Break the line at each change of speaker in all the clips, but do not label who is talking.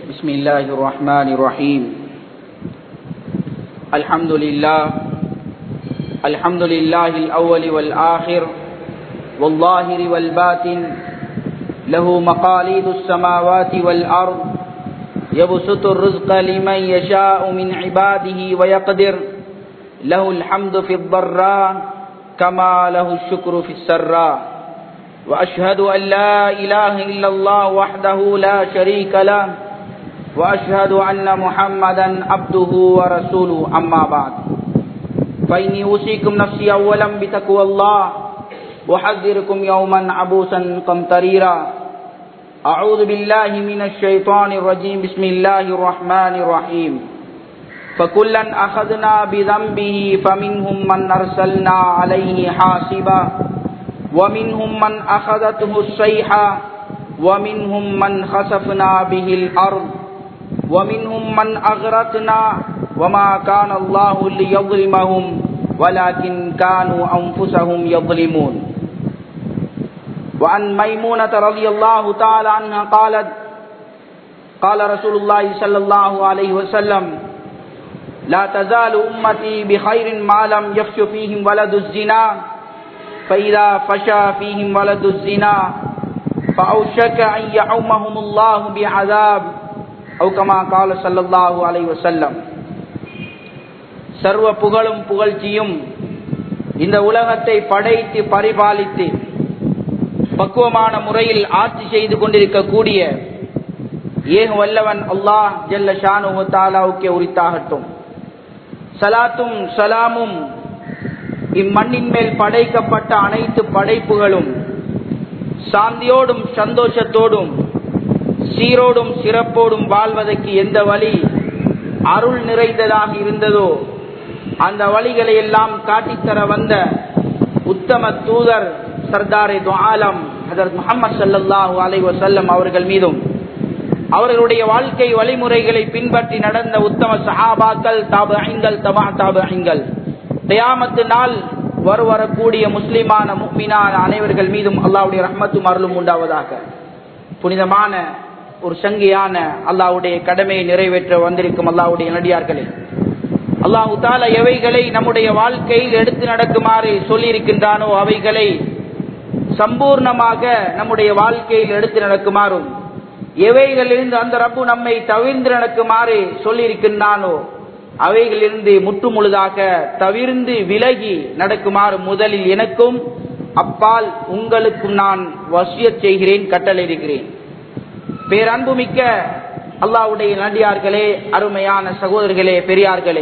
بسم الله الرحمن الرحيم الحمد لله الحمد لله الأول والآخر والظاهر والباطن له مقاليد السماوات والأرض يبسط الرزق لمن يشاء من عباده ويقدر له الحمد في الضراء كما له الشكر في السراء وأشهد أن لا إله إلا الله وحده لا شريك له وأشهد أن محمدا عبده ورسوله أما بعد فإني أوصيكم نفسي أولا بتقوى الله وحذركم يوما عبوسا قمطريرا أعوذ بالله من الشيطان الرجيم بسم الله الرحمن الرحيم فكلا أخذنا بذنبه فمنهم من أرسلنا عليه حاسبا ومنهم من أخذته الصيحة ومنهم من خسفنا به الأرض ومنهم من أغرقنا وما كان الله ليظلمهم ولكن كانوا أنفسهم يظلمون وعن ميمونة رضي الله تعالى عنها قالت قال رسول الله صلى الله عليه وسلم لا تزال أمتي بخير ما لم يفش فيهم ولد الزنا فإذا فشى فيهم ولد الزنا فأوشك أن يعمهم الله بعذاب أو كما قال صلى الله عليه وسلم சர்வ புகழும் புகழ்ச்சியும் இந்த உலகத்தை படைத்து பரிபாலித்து பக்குவமான முறையில் ஆட்சி செய்து கொண்டிருக்கக்கூடிய ஏக வல்லவன் அல்லாஹ் ஜல்ல ஷானு தாலாவுக்கே உரித்தாகட்டும் சலாத்தும் சலாமும் இம்மண்ணின் மேல் படைக்கப்பட்ட அனைத்து படைப்புகளும் சாந்தியோடும் சந்தோஷத்தோடும் சீரோடும் சிறப்போடும் வாழ்வதற்கு எந்த வழி அருள் நிறைந்ததாக இருந்ததோ அந்த வழிகளை எல்லாம் காட்டித்தர வந்த உத்தம தூதர் சர்தாரே துஆலம் ஹதரத் முகமது சல்லாஹூ அலை வசல்லம் அவர்கள் மீதும் அவர்களுடைய வாழ்க்கை வழிமுறைகளை பின்பற்றி நடந்த உத்தம சஹாபாக்கள் தாபு ஐங்கள் தபா தாபு ஐங்கள் தயாமத்து நாள் வரு வரக்கூடிய முஸ்லிமான முக்மினான அனைவர்கள் மீதும் அல்லாவுடைய ரஹ்மத்தும் அருளும் உண்டாவதாக புனிதமான ஒரு சங்கியான அல்லாவுடைய கடமையை நிறைவேற்ற வந்திருக்கும் அல்லாவுடைய நடிகார்களே அல்லாஹு தால எவைகளை நம்முடைய வாழ்க்கையில் எடுத்து நடக்குமாறு சொல்லியிருக்கின்றானோ அவைகளை சம்பூர்ணமாக நம்முடைய வாழ்க்கையில் எடுத்து நடக்குமாறும் எவைகளிலிருந்து அந்த ரப்பு நம்மை தவிர்ந்து நடக்குமாறு சொல்லியிருக்கின்றானோ அவைகளிலிருந்து முற்று முழுதாக தவிர்ந்து விலகி நடக்குமாறு முதலில் எனக்கும் அப்பால் உங்களுக்கும் நான் வசிய செய்கிறேன் கட்டளையிடுகிறேன் பேரன்புமிக்க அல்லாவுடைய நடிகார்களே அருமையான சகோதரர்களே பெரியார்களே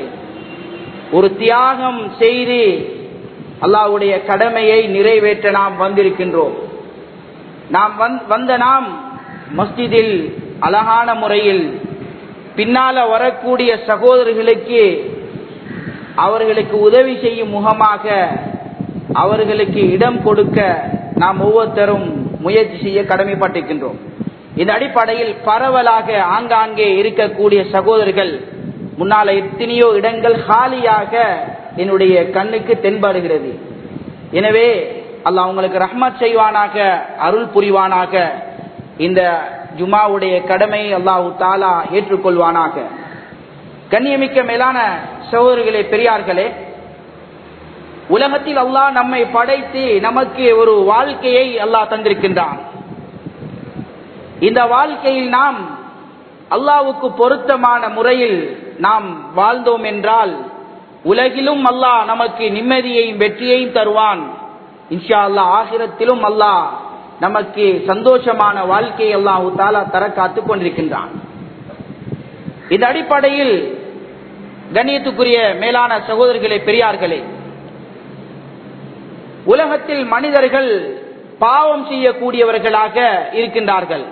ஒரு தியாகம் செய்து அல்லாவுடைய கடமையை நிறைவேற்ற நாம் வந்திருக்கின்றோம் நாம் வந்த நாம் மஸ்ஜிதில் அழகான முறையில் பின்னால வரக்கூடிய சகோதரர்களுக்கு அவர்களுக்கு உதவி செய்யும் முகமாக அவர்களுக்கு இடம் கொடுக்க நாம் ஒவ்வொருத்தரும் முயற்சி செய்ய கடமைப்பட்டிருக்கின்றோம் இந்த அடிப்படையில் பரவலாக ஆங்காங்கே இருக்கக்கூடிய சகோதரர்கள் முன்னால எத்தனையோ இடங்கள் காலியாக என்னுடைய கண்ணுக்கு தென்படுகிறது எனவே அல்லாஹ் அவங்களுக்கு ரஹ்மத் செய்வானாக அருள் புரிவானாக இந்த ஜுமாவுடைய கடமை அல்லாஹு தாலா ஏற்றுக்கொள்வானாக கண்ணியமிக்க மேலான சகோதரர்களே பெரியார்களே உலகத்தில் அல்லாஹ் நம்மை படைத்து நமக்கு ஒரு வாழ்க்கையை அல்லாஹ் தந்திருக்கின்றான் இந்த வாழ்க்கையில் நாம் அல்லாவுக்கு பொருத்தமான முறையில் நாம் வாழ்ந்தோம் என்றால் உலகிலும் அல்லாஹ் நமக்கு நிம்மதியையும் வெற்றியையும் தருவான் இன்ஷா அல்லா ஆகிரத்திலும் அல்லாஹ் நமக்கு சந்தோஷமான வாழ்க்கை அல்லாஹு தாலா தர காத்து கொண்டிருக்கின்றான் இந்த அடிப்படையில் கண்ணியத்துக்குரிய மேலான சகோதரர்களே பெரியார்களே உலகத்தில் மனிதர்கள் பாவம் செய்யக்கூடியவர்களாக இருக்கின்றார்கள்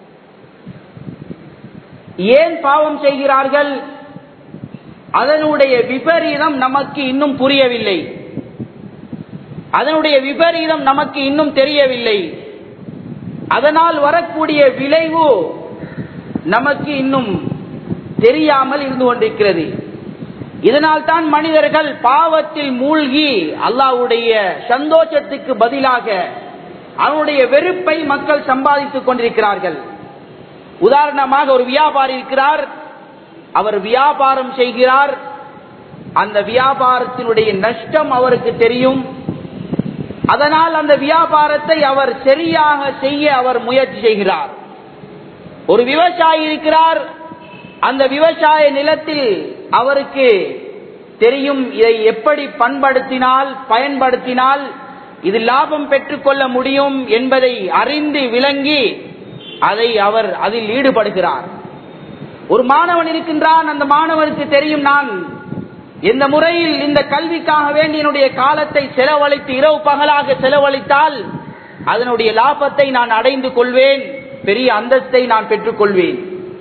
ஏன் பாவம் செய்கிறார்கள் அதனுடைய விபரீதம் நமக்கு இன்னும் புரியவில்லை அதனுடைய விபரீதம் நமக்கு இன்னும் தெரியவில்லை அதனால் வரக்கூடிய விளைவு நமக்கு இன்னும் தெரியாமல் இருந்து கொண்டிருக்கிறது இதனால் தான் மனிதர்கள் பாவத்தில் மூழ்கி அல்லாவுடைய சந்தோஷத்துக்கு பதிலாக அவனுடைய வெறுப்பை மக்கள் சம்பாதித்துக் கொண்டிருக்கிறார்கள் உதாரணமாக ஒரு வியாபாரி இருக்கிறார் அவர் வியாபாரம் செய்கிறார் அந்த வியாபாரத்தினுடைய நஷ்டம் அவருக்கு தெரியும் அதனால் அந்த வியாபாரத்தை அவர் சரியாக செய்ய அவர் முயற்சி செய்கிறார் ஒரு விவசாயி இருக்கிறார் அந்த விவசாய நிலத்தில் அவருக்கு தெரியும் இதை எப்படி பண்படுத்தினால் பயன்படுத்தினால் இது லாபம் பெற்றுக்கொள்ள முடியும் என்பதை அறிந்து விளங்கி அதை அவர் அதில் ஈடுபடுகிறார் ஒரு மாணவன் இருக்கின்றான் அந்த மாணவனுக்கு தெரியும் நான் எந்த முறையில் இந்த கல்விக்காக வேண்டி என்னுடைய காலத்தை செலவழித்து இரவு பகலாக செலவழித்தால் அதனுடைய லாபத்தை நான் அடைந்து கொள்வேன் பெரிய அந்தஸ்தை நான் பெற்றுக்கொள்வேன்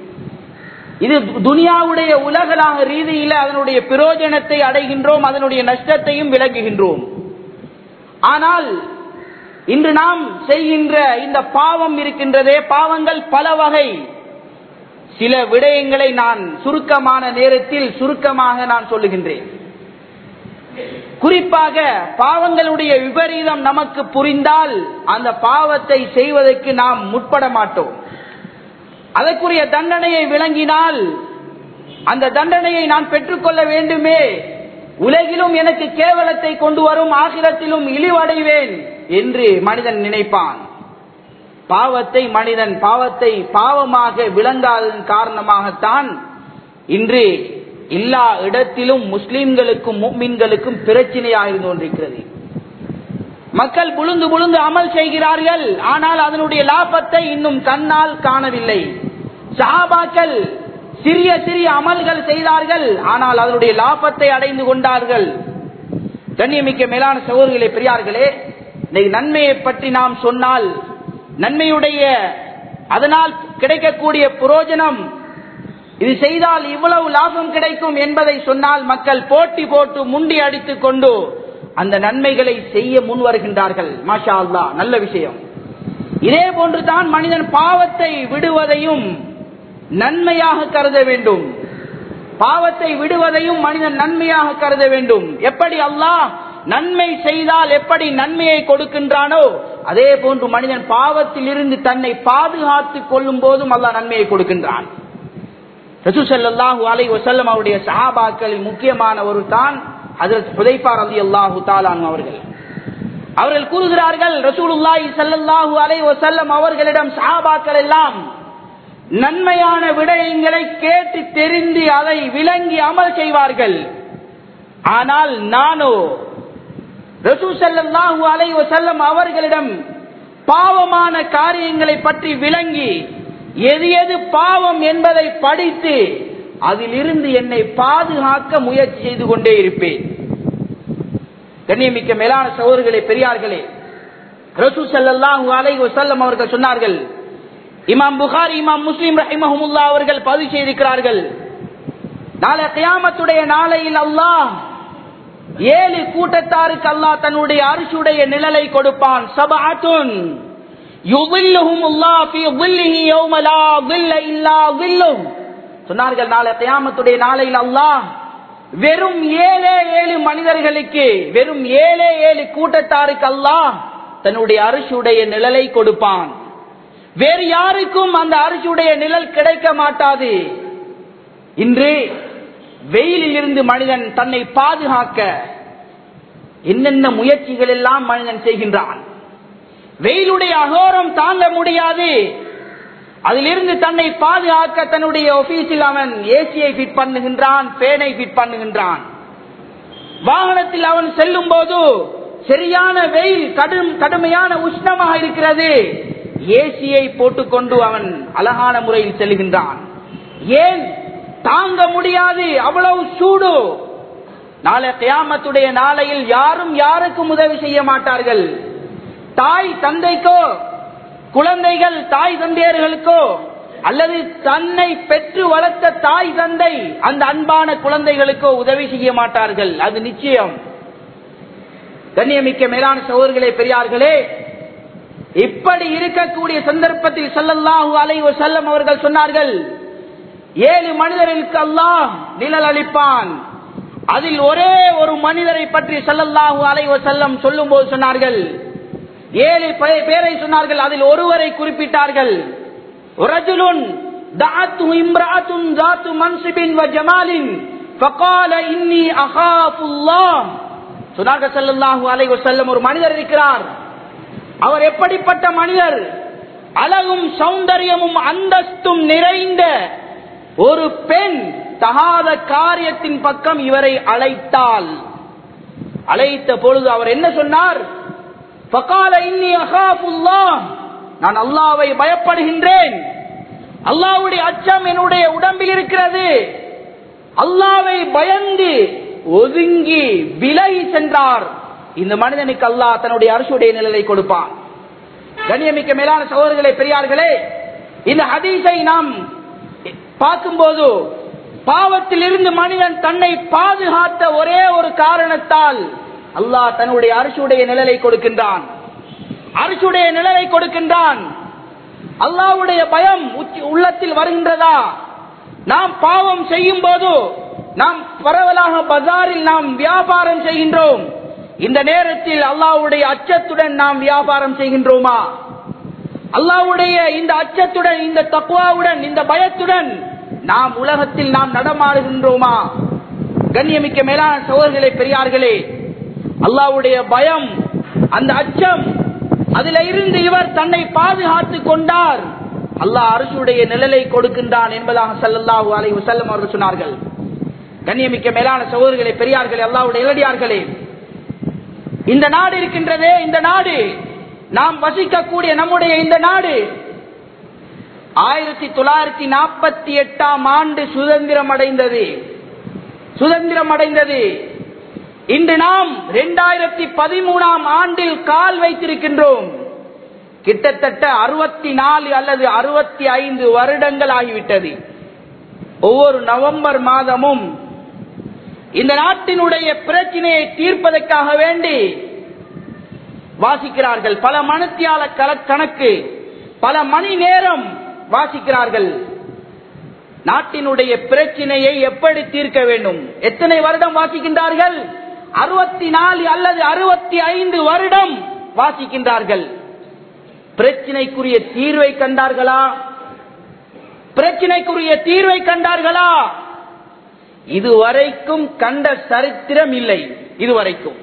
இது துனியாவுடைய உலகளாக ரீதியில் அதனுடைய பிரயோஜனத்தை அடைகின்றோம் அதனுடைய நஷ்டத்தையும் விளங்குகின்றோம் ஆனால் இன்று நாம் செய்கின்ற இந்த பாவம் இருக்கின்றதே பாவங்கள் பல வகை சில விடயங்களை நான் சுருக்கமான நேரத்தில் சுருக்கமாக நான் சொல்லுகின்றேன் குறிப்பாக பாவங்களுடைய விபரீதம் நமக்கு புரிந்தால் அந்த பாவத்தை செய்வதற்கு நாம் முற்பட மாட்டோம் அதற்குரிய தண்டனையை விளங்கினால் அந்த தண்டனையை நான் பெற்றுக்கொள்ள வேண்டுமே உலகிலும் எனக்கு கேவலத்தை கொண்டு வரும் ஆகிரத்திலும் இழிவடைவேன் என்று மனிதன் நினைப்பான் பாவத்தை மனிதன் பாவத்தை பாவமாக விளங்காததன் காரணமாகத்தான் இன்று எல்லா இடத்திலும் முஸ்லிம்களுக்கும் முக்மின்களுக்கும் பிரச்சனையாக இருந்து கொண்டிருக்கிறது மக்கள் புழுந்து புழுந்து அமல் செய்கிறார்கள் ஆனால் அதனுடைய லாபத்தை இன்னும் கண்ணால் காணவில்லை சஹாபாக்கள் சிறிய சிறிய அமல்கள் செய்தார்கள் ஆனால் அதனுடைய லாபத்தை அடைந்து கொண்டார்கள் கண்ணியமிக்க மேலான சகோதரிகளே பெரியார்களே இன்னைக்கு நன்மையை பற்றி நாம் சொன்னால் நன்மையுடைய அதனால் கிடைக்கக்கூடிய புரோஜனம் இது செய்தால் இவ்வளவு லாபம் கிடைக்கும் என்பதை சொன்னால் மக்கள் போட்டி போட்டு முண்டி அடித்துக் கொண்டு அந்த நன்மைகளை செய்ய முன் வருகின்றார்கள் மாஷா அல்லா நல்ல விஷயம் இதே போன்றுதான் மனிதன் பாவத்தை விடுவதையும் நன்மையாக கருத வேண்டும் பாவத்தை விடுவதையும் மனிதன் நன்மையாக கருத வேண்டும் எப்படி அல்லாஹ் நன்மை செய்தால் எப்படி நன்மையை கொடுக்கின்றானோ அதே போன்று மனிதன் பாவத்தில் இருந்து தன்னை பாதுகாத்துக் கொள்ளும் போதும் அல்லாஹ் நன்மையை கொடுக்கின்றான் ரசூசல்லாஹு அலை வசல்லம் அவருடைய சஹாபாக்களில் முக்கியமான ஒரு தான் ஹதரத் ஹுதைஃபார் அலி அல்லாஹு தாலான் அவர்கள் அவர்கள் கூறுகிறார்கள் ரசூலுல்லாஹி ஸல்லல்லாஹு அலைஹி வஸல்லம் அவர்களிடம் சஹாபாக்கள் எல்லாம் நன்மையான விடயங்களை கேட்டு தெரிந்து அதை விளங்கி அமல் செய்வார்கள் ஆனால் நானோ ரசூ ஸல்லல்லாஹு அலைஹி வஸல்லம் அவர்களிடம் பாவமான காரியங்களை பற்றி விளங்கி எது எது பாவம் என்பதை படித்து அதிலிருந்து என்னை பாதுகாக்க முயற்சி செய்து கொண்டே இருப்பேன் கண்ணியமிக்க மேலான சகோதரர்களே பெரியார்களே ரசூ ஸல்லல்லாஹு அலைஹி வஸல்லம் அவர்கள் சொன்னார்கள் இமாம் புகாரி இமாம் முஸ்லிம் ரஹிமஹமுல்லா அவர்கள் பதிவு செய்திருக்கிறார்கள் நாளை கியாமத்துடைய நாளையில் அல்லாஹ் ஏழு கூட்டத்தாருக்கு அல்லாஹ் தன்னுடைய அரிசுடைய நிழலை கொடுப்பான் சபாத்துன் சொன்னார்கள் நாளை கியாமத்துடைய நாளையில் அல்லாஹ் வெறும் ஏழே ஏழு மனிதர்களுக்கு வெறும் ஏழே ஏழு கூட்டத்தாருக்கு அல்லாஹ் தன்னுடைய அரிசுடைய நிழலை கொடுப்பான் வேறு யாருக்கும் அந்த அரிசியுடைய நிழல் கிடைக்க மாட்டாது இன்று வெயிலில் இருந்து மனிதன் தன்னை பாதுகாக்க என்னென்ன முயற்சிகள் எல்லாம் மனிதன் செய்கின்றான் வெயிலுடைய அகோரம் தாங்க முடியாது அதிலிருந்து தன்னை பாதுகாக்க தன்னுடைய ஆபீஸில் அவன் ஏசியை ஃபிட் பண்ணுகின்றான் பேனை ஃபிட் பண்ணுகின்றான் வாகனத்தில் அவன் செல்லும் போது சரியான வெயில் கடும் கடுமையான உஷ்ணமாக இருக்கிறது ஏசியை போட்டுக்கொண்டு அவன் அழகான முறையில் செல்கின்றான் ஏன் தாங்க முடியாது அவ்வளவு சூடு நாளை கியாமத்துடைய நாளையில் யாரும் யாருக்கும் உதவி செய்ய மாட்டார்கள் தாய் தந்தைக்கோ குழந்தைகள் தாய் தந்தையர்களுக்கோ அல்லது தன்னை பெற்று வளர்த்த தாய் தந்தை அந்த அன்பான குழந்தைகளுக்கோ உதவி செய்ய மாட்டார்கள் அது நிச்சயம் கண்ணியமிக்க மேலான சோர்களே பெரியார்களே இப்படி இருக்கக்கூடிய சந்தர்ப்பத்தில் சல்லல்லாஹு அலை செல்லம் அவர்கள் சொன்னார்கள் ஏழு மனிதர்களுக்கு அல்லாஹ் நிழல் அளிப்பான் அதில் ஒரே ஒரு மனிதரை பற்றி சல்லல்லாஹு அலை செல்லம் சொல்லும் போது சொன்னார்கள் ஏழு பேரை சொன்னார்கள் அதில் ஒருவரை குறிப்பிட்டார்கள் ரஜுலுன் دعته امرأة ذات منصب وجمال فقال إني أخاف الله சொன்னார்கள் ஸல்லல்லாஹு அலைஹி வஸல்லம் ஒரு மனிதர் இருக்கிறார் அவர் எப்படிப்பட்ட மனிதர் அழகும் சௌந்தரியமும் அந்தஸ்தும் நிறைந்த ஒரு பெண் தகாத காரியத்தின் பக்கம் இவரை அழைத்தால் அழைத்த பொழுது அவர் என்ன சொன்னார் ஃபகால இன்னி அகாஃபுல்லாஹ் நான் அல்லாவை பயப்படுகின்றேன் அல்லாவுடைய அச்சம் என்னுடைய உடம்பில் இருக்கிறது அல்லாவை பயந்து ஒதுங்கி விலகி சென்றார் இந்த மனிதனுக்கு அல்லாஹ் தன்னுடைய அரசுடைய நிழலை கொடுப்பான் கண்ணியமிக்க மேலான சகோதரர்களே பெரியார்களே இந்த ஹதீஸை நாம் பார்க்கும்போது பாவத்தில் இருந்து மனிதன் தன்னை பாதுகாத்த ஒரே ஒரு காரணத்தால் அல்லாஹ் தன்னுடைய அரசுடைய நிழலை கொடுக்கின்றான் அரசுடைய நிழலை கொடுக்கின்றான் அல்லாவுடைய பயம் உச்சி- உள்ளத்தில் வருகின்றதா நாம் பாவம் செய்யும் போது நாம் பரவலாக பஜாரில் நாம் வியாபாரம் செய்கின்றோம் இந்த நேரத்தில் அல்லாவுடைய அச்சத்துடன் நாம் வியாபாரம் செய்கின்றோமா அல்லாவுடைய இந்த அச்சத்துடன் இந்த தக்குவாவுடன் இந்த பயத்துடன் நாம் உலகத்தில் நாம் நடமாடுகின்றோமா கண்ணியமிக்க மேலான சோழர்களே பெரியார்களே அல்லாவுடைய பயம் அந்த அச்சம் அதில இருந்து இவர் தன்னை பாதுகாத்துக் கொண்டார் அல்லாஹ் அரசுடைய நிழலை கொடுக்கின்றான் என்பதாக ஸல்லல்லாஹு அலைஹி வஸல்லம் அவர்கள் சொன்னார்கள் கண்ணியமிக்க மேலான சகோதரர்களே பெரியார்களே அல்லாஹ்வுடைய இளடியார்களே இந்த நாடு இருக்கின்றதே இந்த நாடு நாம் வசிக்கக்கூடிய நம்முடைய இந்த நாடு ஆயிரத்தி தொள்ளாயிரத்தி நாற்பத்தி எட்டாம் ஆண்டு சுதந்திரம் அடைந்தது சுதந்திரம் அடைந்தது இன்று நாம் இரண்டாயிரத்தி பதிமூணாம் ஆண்டில் கால் வைத்திருக்கின்றோம் கிட்டத்தட்ட அறுபத்தி நாலு அல்லது அறுபத்தி ஐந்து வருடங்கள் ஆகிவிட்டது ஒவ்வொரு நவம்பர் மாதமும் இந்த நாட்டினுடைய பிரச்சனையை தீர்ப்பதற்காக வேண்டி வாசிக்கிறார்கள் பல மணித்தியால கல- கணக்கு பல மணி நேரம் வாசிக்கிறார்கள் நாட்டினுடைய பிரச்சனையை எப்படி தீர்க்க வேண்டும் எத்தனை வருடம் வாசிக்கின்றார்கள் அறுபத்தி நாலு அல்லது அறுபத்தி ஐந்து வருடம் வாசிக்கின்றார்கள் பிரச்சனைக்குரிய தீர்வை கண்டார்களா பிரச்சனைக்குரிய தீர்வை கண்டார்களா இதுவரைக்கும் கண்ட சரித்திரம் இல்லை இதுவரைக்கும்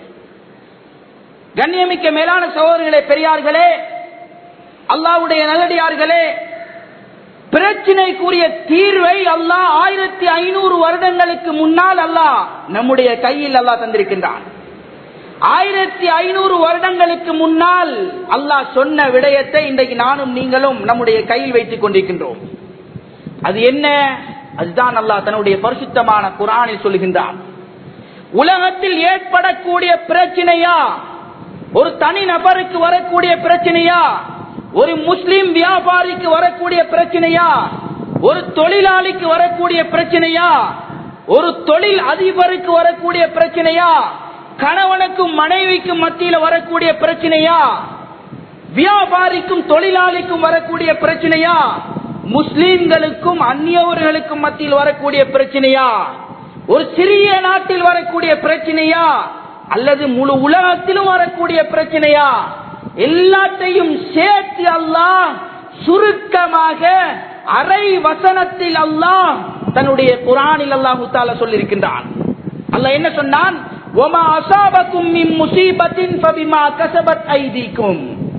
கண்ணியமிக்க மேலான சகோதரர்களே பெரியார்களே அல்லாவுடைய நல்லடியார்களே பிரச்சினைக்குரிய தீர்வை அல்லாஹ் ஆயிரத்தி ஐநூறு வருடங்களுக்கு முன்னால் அல்லாஹ் நம்முடைய கையில் அல்லாஹ் தந்திருக்கின்றான் ஆயிரத்தி ஐநூறு வருடங்களுக்கு முன்னால் அல்லாஹ் சொன்ன விடயத்தை இன்றைக்கு நானும் நீங்களும் நம்முடைய கையில் வைத்துக் கொண்டிருக்கின்றோம் அது என்ன அதுதான் அல்லாஹ் தன்னுடைய பரிசுத்தமான குரானில் சொல்லுகின்றான் உலகத்தில் ஏற்படக்கூடிய பிரச்சனையா ஒரு தனி நபருக்கு வரக்கூடிய பிரச்சனையா ஒரு முஸ்லிம் வியாபாரிக்கு வரக்கூடிய பிரச்சனையா ஒரு தொழிலாளிக்கு வரக்கூடிய பிரச்சனையா ஒரு தொழில் அதிபருக்கு வரக்கூடிய பிரச்சனையா கணவனுக்கும் மனைவிக்கும் மத்தியில வரக்கூடிய பிரச்சனையா வியாபாரிக்கும் தொழிலாளிக்கும் வரக்கூடிய பிரச்சனையா முஸ்லிம்களுக்கும் அந்நியவர்களுக்கும் மத்தியில் வரக்கூடிய பிரச்சனையா ஒரு சிறிய நாட்டில் வரக்கூடிய பிரச்சனையா அல்லது முழு உலகத்திலும் வரக்கூடிய பிரச்சனையா எல்லாத்தையும் சேர்த்து அல்லாஹ் சுருக்கமாக அரை வசனத்தில் அல்லாஹ் தன்னுடைய குரானில் அல்லாஹு தாலா சொல்லியிருக்கின்றான் அல்லாஹ் என்ன சொன்னான் ஒமா அசாபக்கும் மின் முசீபத்தின் ஃபபிமா கசபத் ஐதீக்கும்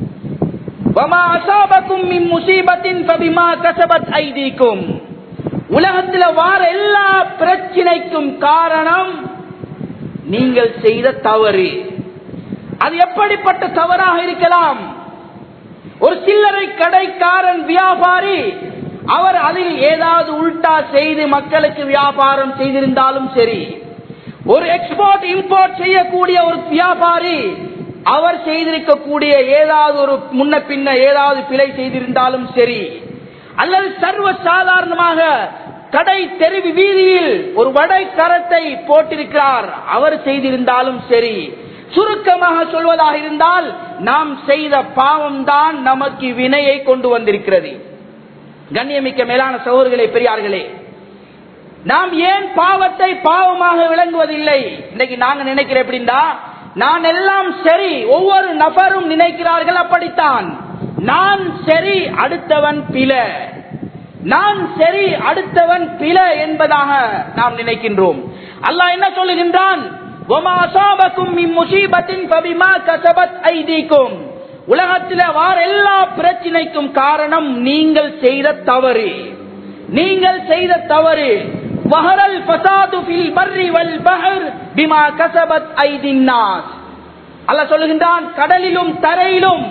வமா அசாபக்கும் மின் முசீபத்தின் ஃபபிமா கசபத் ஐதீக்கும் உலகத்தில் வார எல்லா பிரச்சனைக்கும் காரணம் நீங்கள் செய்த தவறு அது எப்படிப்பட்ட தவறாக இருக்கலாம் ஒரு சில்லறை கடைக்காரன் வியாபாரி அவர் அதில் ஏதாவது உல்டா செய்து மக்களுக்கு வியாபாரம் செய்திருந்தாலும் சரி ஒரு எக்ஸ்போர்ட் இம்போர்ட் செய்யக்கூடிய ஒரு வியாபாரி அவர் செய்திருக்கக்கூடிய ஏதாவது ஒரு முன்ன பின்ன ஏதாவது பிழை செய்திருந்தாலும் சரி அல்லது சர்வ சாதாரணமாக கடை தெருவி வீதியில் ஒரு வடை கரத்தை போட்டிருக்கிறார் அவர் செய்திருந்தாலும் சரி சுருக்கமாக சொல்வதாக இருந்தால் நாம் செய்த பாவம் தான் நமக்கு வினையை கொண்டு வந்திருக்கிறது கண்ணியமிக்க மேலான சகோதரர்களே பெரியார்களே நாம் ஏன் பாவத்தை பாவமாக விளங்குவதில்லை இன்னைக்கு நாங்க நினைக்கிற எப்படின்னா நான் எல்லாம் சரி ஒவ்வொரு நபரும் நினைக்கிறார்கள் அப்படித்தான் நான் சரி அடுத்தவன் பில நான் சரி அடுத்தவன் பிழ என்பதாக நாம் நினைக்கின்றோம் அல்லாஹ் என்ன சொல்லுகின்றான் وَمَا أَصَابَكُم مِّن مُّصِيبَةٍ فَبِمَا كَسَبَتْ أَيْدِيكُمْ உலகத்தில் வார எல்லா பிரச்சனைக்கும் காரணம் நீங்கள் செய்த தவறு நீங்கள் செய்த தவறு வஹரல் ஃபசாது ஃபில் பர்ரி வல் பஹர் பிமா கஸபத் ஐதின் நாஸ் அல்லாஹ் சொல்லுகின்றான் கடலிலும் தரையிலும்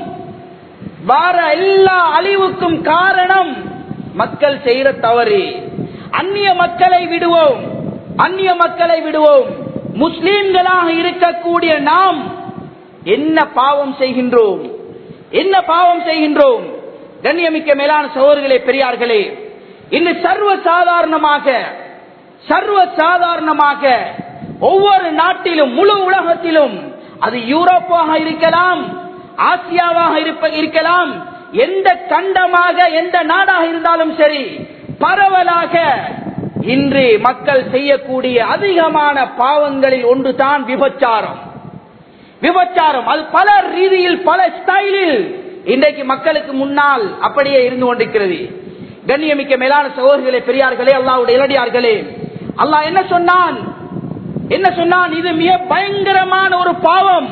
வார எல்லா அழிவுக்கும் காரணம் மக்கள் செய்யற தவறு அந்நிய மக்களை விடுவோம் அந்நிய மக்களை விடுவோம் முஸ்லீம்களாக இருக்கக்கூடிய நாம் என்ன பாவம் செய்கின்றோம் என்ன பாவம் செய்கின்றோம் கண்ணியமிக்க மேலான சோர்களே பெரியார்களே இன்று சர்வ சாதாரணமாக சர்வ சாதாரணமாக ஒவ்வொரு நாட்டிலும் முழு உலகத்திலும் அது யூரோப்பாக இருக்கலாம் ஆசியாவாக இருப்ப- இருக்கலாம் எந்த கண்டமாக எந்த நாடாக இருந்தாலும் சரி பரவலாக இன்று மக்கள் செய்யக்கூடிய அதிகமான பாவங்களில் ஒன்றுதான் விபச்சாரம் விபச்சாரம் அது பல ரீதியில் பல ஸ்டைலில் இன்றைக்கு மக்களுக்கு முன்னால் அப்படியே இருந்து கொண்டிருக்கிறது கண்ணியமிக்க மேலான சகோதரிகளே பெரியார்களே அல்லாவுடைய இளடியார்களே அல்லாஹ் என்ன சொன்னான் என்ன சொன்னான் இது மிக பயங்கரமான ஒரு பாவம்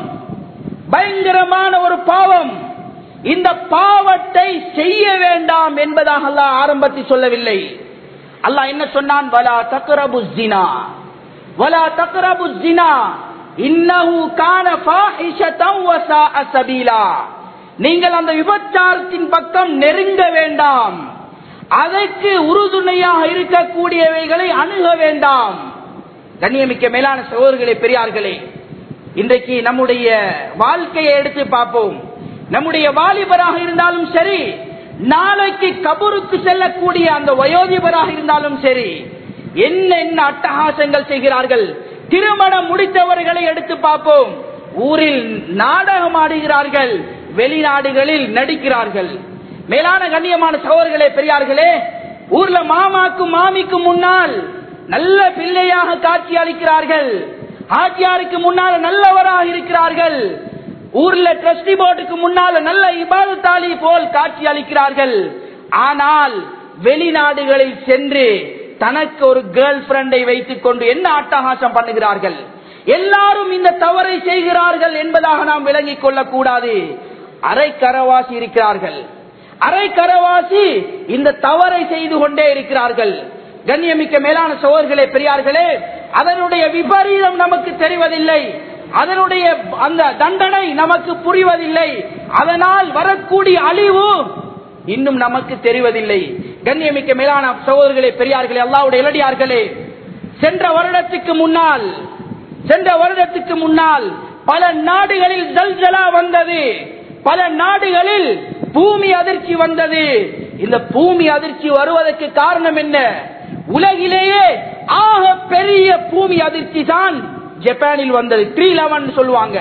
பயங்கரமான ஒரு பாவம் இந்த பாவத்தை செய்ய வேண்டாம் என்பதாக அல்லாஹ் ஆரம்பத்தில் சொல்லவில்லை அல்லாஹ் என்ன சொன்னான் வலா தக்ரபு ஜினா வலா தக்ரபு ஜினா இன்னஹு கான ஃபாஹிஷதன் வ சாஅ சபீலா நீங்கள் அந்த விபச்சாரத்தின் பக்கம் நெருங்க வேண்டாம் அதற்கு உறுதுணையாக இருக்கக்கூடியவைகளை அணுக வேண்டாம் கண்ணியமிக்க மேலான சகோதரர்களே பெரியார்களே இன்றைக்கு நம்முடைய வாழ்க்கையை எடுத்து பார்ப்போம் நம்முடைய வாலிபராக இருந்தாலும் சரி நாளைக்கு கபருக்கு செல்லக்கூடிய அந்த வயோதிபராக இருந்தாலும் சரி என்ன என்ன அட்டகாசங்கள் செய்கிறார்கள் திருமணம் முடித்தவர்களை எடுத்து பார்ப்போம் ஊரில் நாடகம் ஆடுகிறார்கள் வெளிநாடுகளில் நடிக்கிறார்கள் மேலான கண்ணியமான சகோதரர்களே பெரியார்களே ஊர்ல மாமாக்கும் மாமிக்கும் முன்னால் நல்ல பிள்ளையாக காட்சி அளிக்கிறார்கள் ஆட்சியாருக்கு முன்னால் நல்லவராக இருக்கிறார்கள் ஊர்ல ட்ரஸ்டி போர்டுக்கு முன்னால நல்ல இபாதத்தாளி போல் காட்சி அளிக்கிறார்கள் ஆனால் வெளிநாடுகளில் சென்று தனக்கு ஒரு கேர்ள் ஃபிரெண்டை வைத்துக் கொண்டு என்ன அட்டகாசம் பண்ணுகிறார்கள் எல்லாரும் இந்த தவறை செய்கிறார்கள் என்பதாக நாம் விளங்கிக் கொள்ளக் கூடாது அரை கரவாசி இருக்கிறார்கள் அரை கரவாசி இந்த தவறை செய்து கொண்டே இருக்கிறார்கள் கண்ணியமிக்க மேலான சோழர்களே பெரியார்களே அதனுடைய விபரீதம் நமக்கு தெரிவதில்லை அதனுடைய அந்த தண்டனை நமக்கு புரிவதில்லை அதனால் வரக்கூடிய அழிவு இன்னும் நமக்கு தெரிவதில்லை கண்ணியமிக்க மேலான சகோதரர்களே பெரியார்களே அல்லாவுடைய இளடியார்களே சென்ற வருடத்துக்கு முன்னால் சென்ற வருடத்துக்கு முன்னால் பல நாடுகளில் ஜல்ஜலா வந்தது பல நாடுகளில் பூமி அதிர்ச்சி வந்தது இந்த பூமி அதிர்ச்சி வருவதற்கு காரணம் என்ன உலகிலேயே ஆக பெரிய பூமி அதிர்ச்சி தான் ஜப்பானில் வந்தது த்ரீ லெவன் சொல்லுவாங்க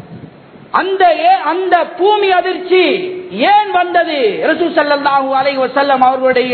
அந்த ஏ- அந்த பூமி அதிர்ச்சி ஏன் வந்தது ரசூ ஸல்லல்லாஹு அலைஹி வஸல்லம் அவர்களுடைய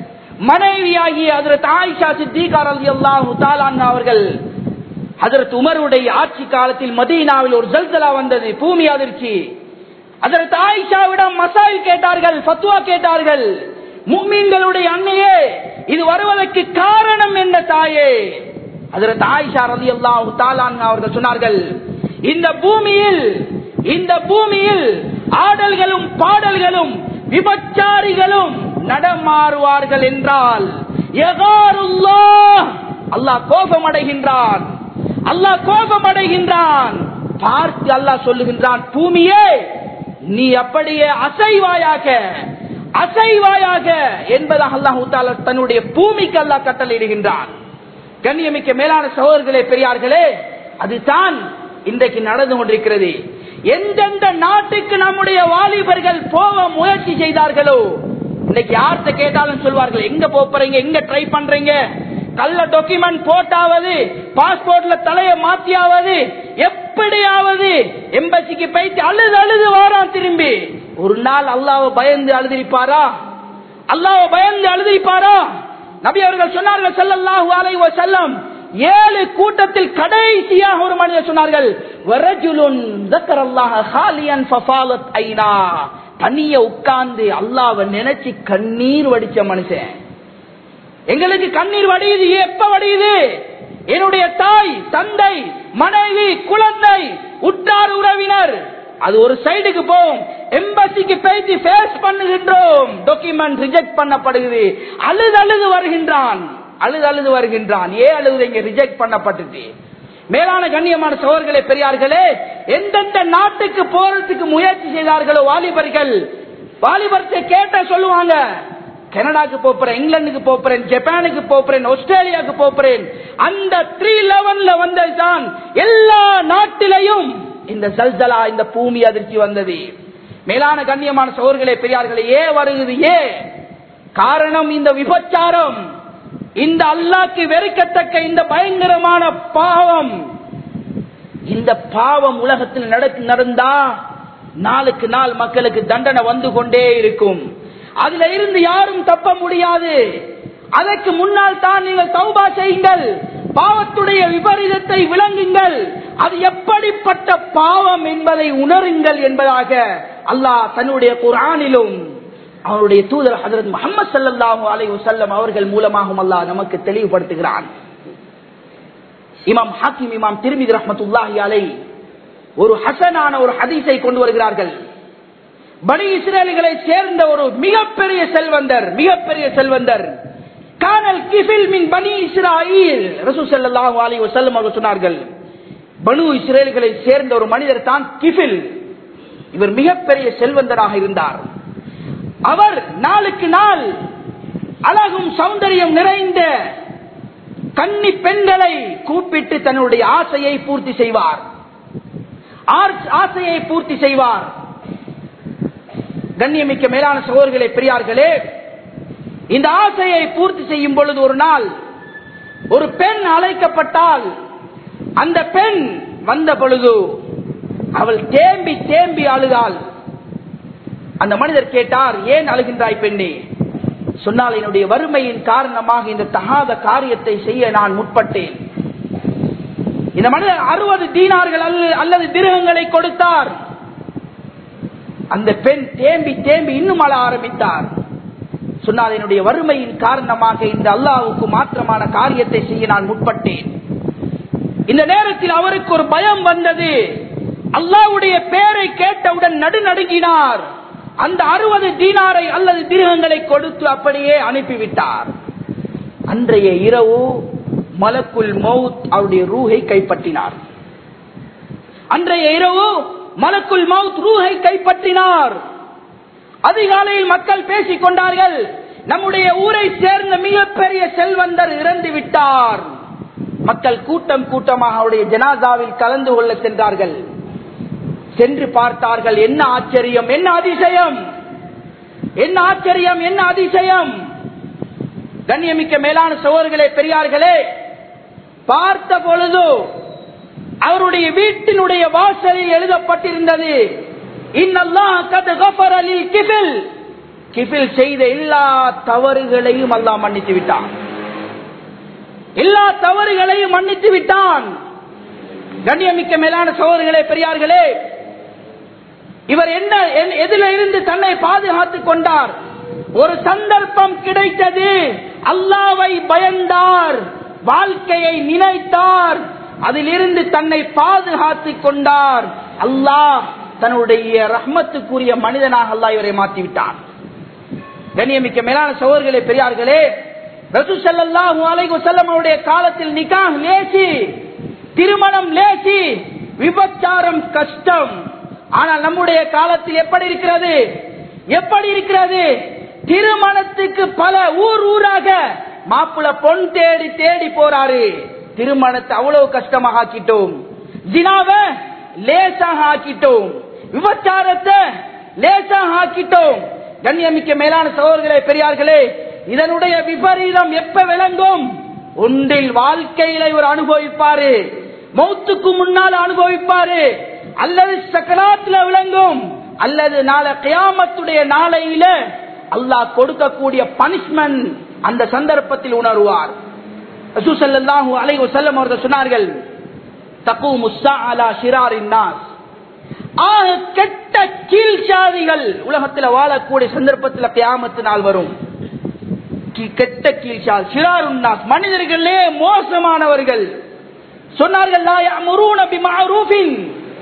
மனைவியாகிய ஹஜ்ரத் ஆயிஷா சித்திகா ரலியல்லாஹு தஆலா அன்ஹா அவர்கள் ஹஜரத் உமருடைய ஆட்சி காலத்தில் மதீனாவில் ஒரு ஜல்சலா வந்தது பூமி அதிர்ச்சி ஹஜரத் ஆயிஷாவிடம் மசாயில் கேட்டார்கள் ஃபத்வா கேட்டார்கள் முக்மீன்களுடைய அன்னையே இது வருவதற்கு காரணம் என்ன தாயே ஹஜரத் ஆயிஷா ரலியல்லாஹு தஆலா அன்ஹா அவர்கள் சொன்னார்கள் இந்த பூமியில் இந்த பூமியில் ஆடல்களும் பாடல்களும் விபச்சாரிகளும் நடமாறுவார்கள் என்றால் யகாருல்லாஹ் அல்லாஹ் கோபம் அடைகின்றான் அல்லாஹ் கோபம் அடைகின்றான் பார்த்து அல்லாஹ் சொல்லுகின்றான் பூமியே நீ அப்படியே அசைவாயாக அசைவாயாக என்பதாக அல்லாஹ் தாலா தன்னுடைய பூமிக்கு அல்லாஹ் கட்டளையிடுகின்றான் கண்ணியமிக்க மேலான சகோதரர்களே பெரியார்களே அதுதான் இன்றைக்கு நடந்து கொண்டிருக்கிறது எந்தெந்த நாட்டுக்கு நம்முடைய வாலிபர்கள் போக முயற்சி செய்தார்களோ இன்னைக்கு யார்கிட்ட கேட்டாலும் சொல்வார்கள் எங்க போறீங்க எங்க ட்ரை பண்றீங்க கள்ள டாக்குமெண்ட் போட்டாவது பாஸ்போர்ட்ல தலைய மாத்தியாவது எப்படியாவது எம்பசிக்கு போயிட்டு அழுது அழுது வாரான் திரும்பி ஒரு நாள் அல்லாஹ் பயந்து அழுதிருப்பாரா அல்லாஹ் பயந்து அழுதிருப்பாரா நபி அவர்கள் சொன்னார்கள் ஸல்லல்லாஹு அலைஹி வஸல்லம் ஏழு கூட்டத்தில் கடைசியாக ஒரு மனிதர் சொன்னார்கள் வரஜுலுன் ذكرல்லாஹ خاليا ففاضت عينا தனிய உட்கார்ந்து அல்லாஹ்வை நினைச்சு கண்ணீர் வடிச்ச மனுஷன் எங்களுக்கு கண்ணீர் வடியுது எப்ப வடியுது என்னுடைய தாய் தந்தை மனைவி குழந்தை உற்றார் உறவினர் அது ஒரு சைடுக்கு போகும் எம்பசிக்கு பேசி ஃபேஸ் பண்ணுகின்றோம் டாக்குமெண்ட் ரிஜெக்ட் பண்ணப்படுகிறது அழுது அழுது வருகின்றான் அழுது அழுது வருகின்றான் ஏன் அழுது இங்க ரிஜெக்ட் பண்ணப்பட்டுச்சு மேலான கண்ணியமான சோழர்களே பெரியார்களே எந்தெந்த நாட்டுக்கு போறதுக்கு முயற்சி செய்தார்களோ வாலிபர்கள் வாலிபர்த்தை கேட்ட சொல்லுவாங்க கனடாக்கு போறேன் இங்கிலாந்துக்கு போறேன் ஜப்பானுக்கு போறேன் ஆஸ்திரேலியாவுக்கு போறேன் அந்த த்ரீ லெவன்ல வந்ததுதான் எல்லா நாட்டிலையும் இந்த சல்சலா இந்த பூமி அதிர்ச்சி வந்தது மேலான கண்ணியமான சோர்களே பெரியார்களே ஏ வருகிறது ஏ காரணம் இந்த விபச்சாரம் இந்த அல்லாக்கு வெறுக்கத்தக்க இந்த பயங்கரமான பாவம் இந்த பாவம் உலகத்தில் நடக்கு நடந்தா நாளுக்கு நாள் மக்களுக்கு தண்டனை வந்து கொண்டே இருக்கும் அதுல இருந்து யாரும் தப்ப முடியாது அதற்கு முன்னால் தான் நீங்கள் தௌபா செய்யுங்கள் பாவத்துடைய விபரீதத்தை விளங்குங்கள் அது எப்படிப்பட்ட பாவம் என்பதை உணருங்கள் என்பதாக அல்லாஹ் தன்னுடைய குரானிலும் அவருடைய தூதர் ஹசரத் முகமது சல்லாஹூ அலை வசல்லம் அவர்கள் மூலமாகவும் அல்லாஹ் நமக்கு தெளிவுபடுத்துகிறான் இமாம் ஹாக்கிம் இமாம் திருமிதி ரஹமத்துல்லாஹி அலை ஒரு ஹசனான ஒரு ஹதீஸை கொண்டு வருகிறார்கள் பனி இஸ்ரேலிகளை சேர்ந்த ஒரு மிகப்பெரிய செல்வந்தர் மிகப்பெரிய செல்வந்தர் கானல் கிஃபில் மின் பனி இஸ்ராயில் ரசூ ஸல்லல்லாஹு அலைஹி வஸல்லம் அவர்கள் சொன்னார்கள் பனு இஸ்ரேல்களை சேர்ந்த ஒரு மனிதர் தான் கிஃபில் இவர் மிகப்பெரிய செல்வந்தராக இருந்தார் அவர் நாளுக்கு நாள் அழகும் சௌந்தரியம் நிறைந்த கன்னி பெண்களை கூப்பிட்டு தன்னுடைய ஆசையை பூர்த்தி செய்வார் ஆசையை பூர்த்தி செய்வார் கண்ணியமிக்க மேலான சகோதரர்களே பெரியார்களே இந்த ஆசையை பூர்த்தி செய்யும் பொழுது ஒரு நாள் ஒரு பெண் அழைக்கப்பட்டால் அந்த பெண் வந்த பொழுது அவள் தேம்பி தேம்பி அழுதாள் அந்த மனிதர் கேட்டார் ஏன் அழுகின்றாய் பெண்ணே சொன்னால் என்னுடைய வறுமையின் காரணமாக இந்த தகாத காரியத்தை செய்ய நான் முற்பட்டேன் இந்த மனிதர் அறுபது தீனார்கள் அல்லது திருகங்களை கொடுத்தார் அந்த பெண் தேம்பி தேம்பி இன்னும் அழ ஆரம்பித்தார் சொன்னால் என்னுடைய வறுமையின் காரணமாக இந்த அல்லாவுக்கு மாற்றமான காரியத்தை செய்ய நான் முற்பட்டேன் இந்த நேரத்தில் அவருக்கு ஒரு பயம் வந்தது அல்லாவுடைய பெயரை கேட்டவுடன் நடுநடுங்கினார் அந்த அறுபது தீனாரை அல்லது திருகங்களை கொடுத்து அப்படியே அனுப்பிவிட்டார் அன்றைய இரவு மலக்குல் மவுத் அவருடைய ரூஹை கைப்பற்றினார் அன்றைய இரவு மலக்குல் மவுத் ரூஹை கைப்பற்றினார் அதிகாலையில் மக்கள் பேசிக் கொண்டார்கள் நம்முடைய ஊரை சேர்ந்த மிகப்பெரிய செல்வந்தர் இறந்து விட்டார் மக்கள் கூட்டம் கூட்டமாக அவருடைய ஜனாதாவில் கலந்து கொள்ள சென்றார்கள் சென்று பார்த்தார்கள் என்ன ஆச்சரியம் என்ன அதிசயம் என்ன ஆச்சரியம் என்ன அதிசயம் கண்ணியமிக்க மேலான சோர்களே பெரியார்களே பார்த்த பொழுது அவருடைய வீட்டினுடைய வாசலில் எழுதப்பட்டிருந்தது கிபில் கிபில் செய்த எல்லா தவறுகளையும் அல்லாஹ் மன்னித்து விட்டான் எல்லா தவறுகளையும் மன்னித்து விட்டான் கண்ணியமிக்க மேலான சோதர்களே பெரியார்களே இவர் என்ன எதில இருந்து தன்னை பாதுகாத்துக் கொண்டார் ஒரு சந்தர்ப்பம் கிடைத்தது அல்லாவை பயந்தார் வாழ்க்கையை நினைத்தார் அதிலிருந்து தன்னை பாதுகாத்துக் கொண்டார் அல்லாஹ் தன்னுடைய ரஹ்மத்துக்குரிய மனிதனாக அல்லாஹ் இவரை மாற்றிவிட்டார் கண்ணியமிக்க மேலான சோதர்களே பெரியார்களே ரசூ ஸல்லல்லாஹு அலைஹி வஸல்லம் அவருடைய காலத்தில் நிக்காஹ் லேசி திருமணம் லேசி விபச்சாரம் கஷ்டம் ஆனால் நம்முடைய காலத்தில் எப்படி இருக்கிறது எப்படி இருக்கிறது திருமணத்துக்கு பல ஊர் ஊராக மாப்பிள்ள பொன் தேடி தேடி போறாரு திருமணத்தை அவ்வளவு கஷ்டமாக ஆக்கிட்டோம் ஜினாவ லேசாக ஆக்கிட்டோம் விபச்சாரத்தை லேசாக ஆக்கிட்டோம் கண்ணியமிக்க மேலான சகோதரர்களே பெரியார்களே இதனுடைய விபரீதம் எப்ப விளங்கும் ஒன்றில் வாழ்க்கையில இவர் அனுபவிப்பாரு மௌத்துக்கு முன்னால் அனுபவிப்பாரு அல்லது சக்கராத்துல விளங்கும் அல்லது நாளை கியாமத்துடைய நாளையில அல்லாஹ் கொடுக்கக்கூடிய பனிஷ்மெண்ட் அந்த சந்தர்ப்பத்தில் உணர்வார் ரசூசல்லாஹு அலைஹி வஸல்லம் அவர்கள் சொன்னார்கள் தகு முஸ்ஸா அலா ஷிராரின் நாஸ் ஆக கெட்ட கீழ்ச்சாதிகள் உலகத்தில் வாழக்கூடிய சந்தர்ப்பத்தில் கியாமத்து நாள் வரும் கி- கெட்ட கீழ்ச்சால் சிறாருன்னாஸ் மனிதர்களே மோசமானவர்கள் சொன்னார்கள் "லா யஅமுரூன பிமஅரூஃபின்."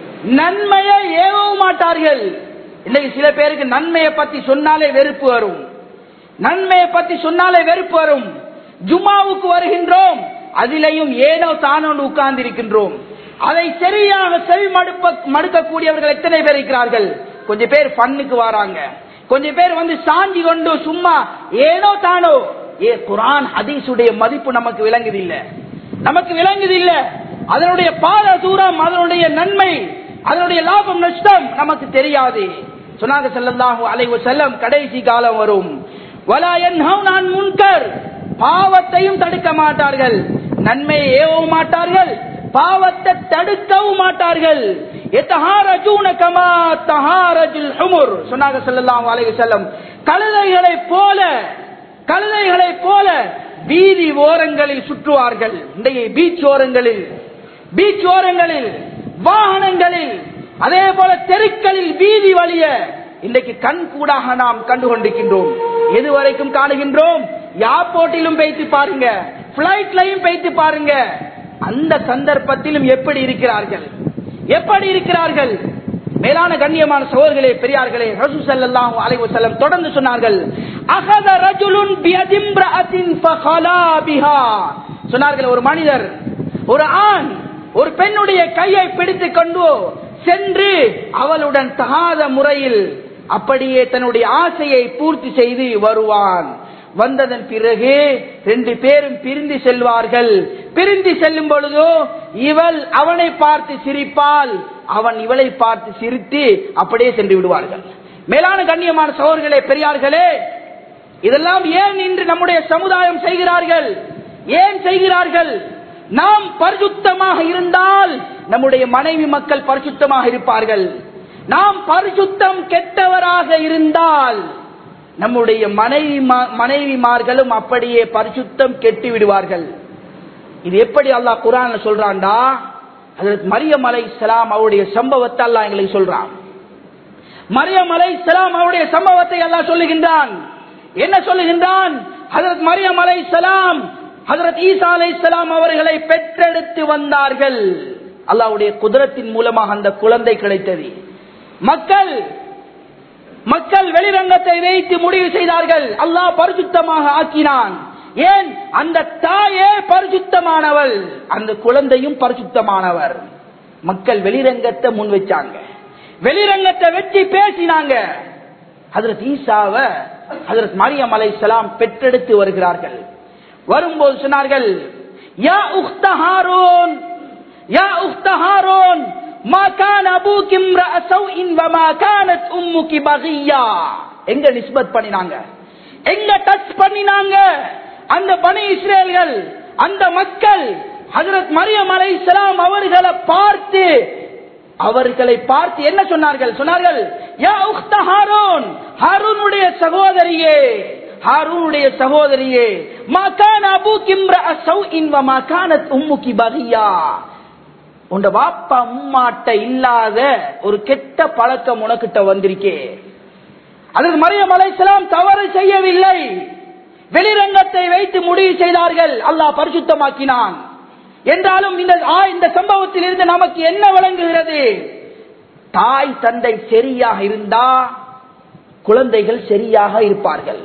நன்மையை ஏவவும் மாட்டார்கள் இன்னைக்கு சில பேருக்கு நன்மையை பத்தி சொன்னாலே வெறுப்பு வரும் நன்மையை பத்தி சொன்னாலே வெறுப்பு வரும் ஜும்மாவுக்கு வருகின்றோம் அதிலையும் ஏனோ தானோ உட்கார்ந்து இருக்கின்றோம் அதை சரியாக செவி மடுப்ப மடுக்கக்கூடியவர்கள் எத்தனை பேர் இருக்கிறார்கள் கொஞ்சம் பேர் ஃபன்னுக்கு வராங்க கொஞ்சம் பேர் வந்து சாஞ்சி கொண்டு சும்மா ஏனோ தானோ ஏ குரான் ஹதீஸுடைய மதிப்பு நமக்கு விளங்குது இல்ல நமக்கு விளங்குது இல்ல அதனுடைய பாத தூரம் அதனுடைய நன்மை அதனுடைய லாபம் நஷ்டம் நமக்கு தெரியாது சொன்னாங்க ஸல்லல்லாஹு அலைஹி வஸல்லம் கடைசி காலம் வரும் வலா யன்ஹவுன அன் முன்கர் பாவத்தையும் தடுக்க மாட்டார்கள் நன்மையை ஏவவும் மாட்டார்கள் பாவத்தை தடுக்கவும் மாட்டார்கள் எத்தஹாரஜூன கமா தஹாரஜுல் ஹுமுர் சொன்னாங்க ஸல்லல்லாஹு அலைஹி வஸல்லம் கழுதைகளை போல கழுதைகளை போல வீதி ஓரங்களில் சுற்றுவார்கள் இன்றைய பீச் ஓரங்களில் பீச் ஓரங்களில் வாகனங்களில் அதே போல தெருக்களில் வீதி வழிய இன்றைக்கு கண் கூடாக நாம் கண்டு கொண்டிருக்கின்றோம் எது வரைக்கும் காணுகின்றோம் ஏர்போர்ட்டிலும் பேசி பாருங்க பிளைட்லையும் பேசி பாருங்க அந்த சந்தர்ப்பத்திலும் எப்படி இருக்கிறார்கள் எப்படி இருக்கிறார்கள் மேலான கண்ணியமான சோர்களே பெரியார்களே ரசூ ஸல்லல்லாஹு அலைஹி வஸல்லம் தொடர்ந்து சொன்னார்கள் அகத ரஜுலுன் பியதிம்ரஅத்தின் ஃபகலா பிஹா சொன்னார்கள் ஒரு மனிதர் ஒரு ஆண் ஒரு பெண்ணுடைய கையை பிடித்துக் கொண்டு சென்று அவளுடன் தகாத முறையில் அப்படியே தன்னுடைய ஆசையை பூர்த்தி செய்து வருவான் வந்ததன் பிறகு ரெண்டு பேரும் பிரிந்து செல்வார்கள் பிரிந்து செல்லும் பொழுதோ இவள் அவனை பார்த்து சிரிப்பால் அவன் இவளை பார்த்து சிரித்து அப்படியே சென்று விடுவார்கள் மேலான கண்ணியமான சோர்களே பெரியார்களே இதெல்லாம் ஏன் இன்று நம்முடைய சமுதாயம் செய்கிறார்கள் ஏன் செய்கிறார்கள் நாம் பரிசுத்தமாக இருந்தால் நம்முடைய மனைவி மக்கள் பரிசுத்தமாக இருப்பார்கள் நாம் பரிசுத்தம் கெட்டவராக இருந்தால் நம்முடைய மனைவி மனைவிமார்களும் அப்படியே பரிசுத்தம் கெட்டு விடுவார்கள் இது எப்படி அல்லாஹ் குரான் சொல்றான்டா அதற்கு மரியம் அலை சலாம் அவருடைய சம்பவத்தை அல்லாஹ் எங்களுக்கு சொல்றான் மரியம் அலை சலாம் அவருடைய சம்பவத்தை அல்லாஹ் சொல்லுகின்றான் என்ன சொல்லுகின்றான் ஹதரத் மரியம் அலை சலாம் ஹதரத் ஈசா அலை சலாம் அவர்களை பெற்றெடுத்து வந்தார்கள் அல்லாவுடைய குதிரத்தின் மூலமாக அந்த குழந்தை கிடைத்தது மக்கள் மக்கள் வெளிரங்கத்தை வைத்து முடிவு செய்தார்கள் அல்லாஹ் பரிசுத்தமாக ஆக்கினான் ஏன் அந்த தாயே பரிசுத்தமானவள் அந்த குழந்தையும் பரிசுத்தமானவர் மக்கள் வெளிரங்கத்தை முன் வச்சாங்க வெளிரங்கத்தை வச்சு பேசினாங்க ஹதரத் ஈசாவ ஹதரத் மரியம் அலை சலாம் பெற்றெடுத்து வருகிறார்கள் வரும்போது சொன்னார்கள் யா உக்த ஹாரூன் யா உக்த ஹாரூன் மா கான அபூக் இம்ரஅ சௌஇன் வமா கானத் உம்முகி பகியா எங்க நிஸ்பத் பண்ணினாங்க எங்க டச் பண்ணினாங்க அந்த பனி இஸ்ரேல்கள் அந்த மக்கள் ஹஜரத் மரியம் அலைஹிஸ்ஸலாம் அவர்களை பார்த்து அவர்களை பார்த்து என்ன சொன்னார்கள் சொன்னார்கள் யா உக்த ஹாரூன் ஹாரூனுடைய சகோதரியே ஹாரூனுடைய சகோதரியே மகான அபூக் இம்ரஅ சௌஇன் வ மகானத் உம்முகி பகியா உண்ட வாப்பா உம்மாட்ட இல்லாத ஒரு கெட்ட பழக்கம் உனக்கிட்ட வந்திருக்கே அதற்கு மரியம் அலைஹிஸ்ஸலாம் தவறு செய்யவில்லை வெளிரங்கத்தை வைத்து முடிவு செய்தார்கள் அல்லாஹ் பரிசுத்தமாக்கினான் என்றாலும் இந்த ஆ- இந்த சம்பவத்தில் இருந்து நமக்கு என்ன விளங்குகிறது தாய் தந்தை சரியாக இருந்தா குழந்தைகள் சரியாக இருப்பார்கள்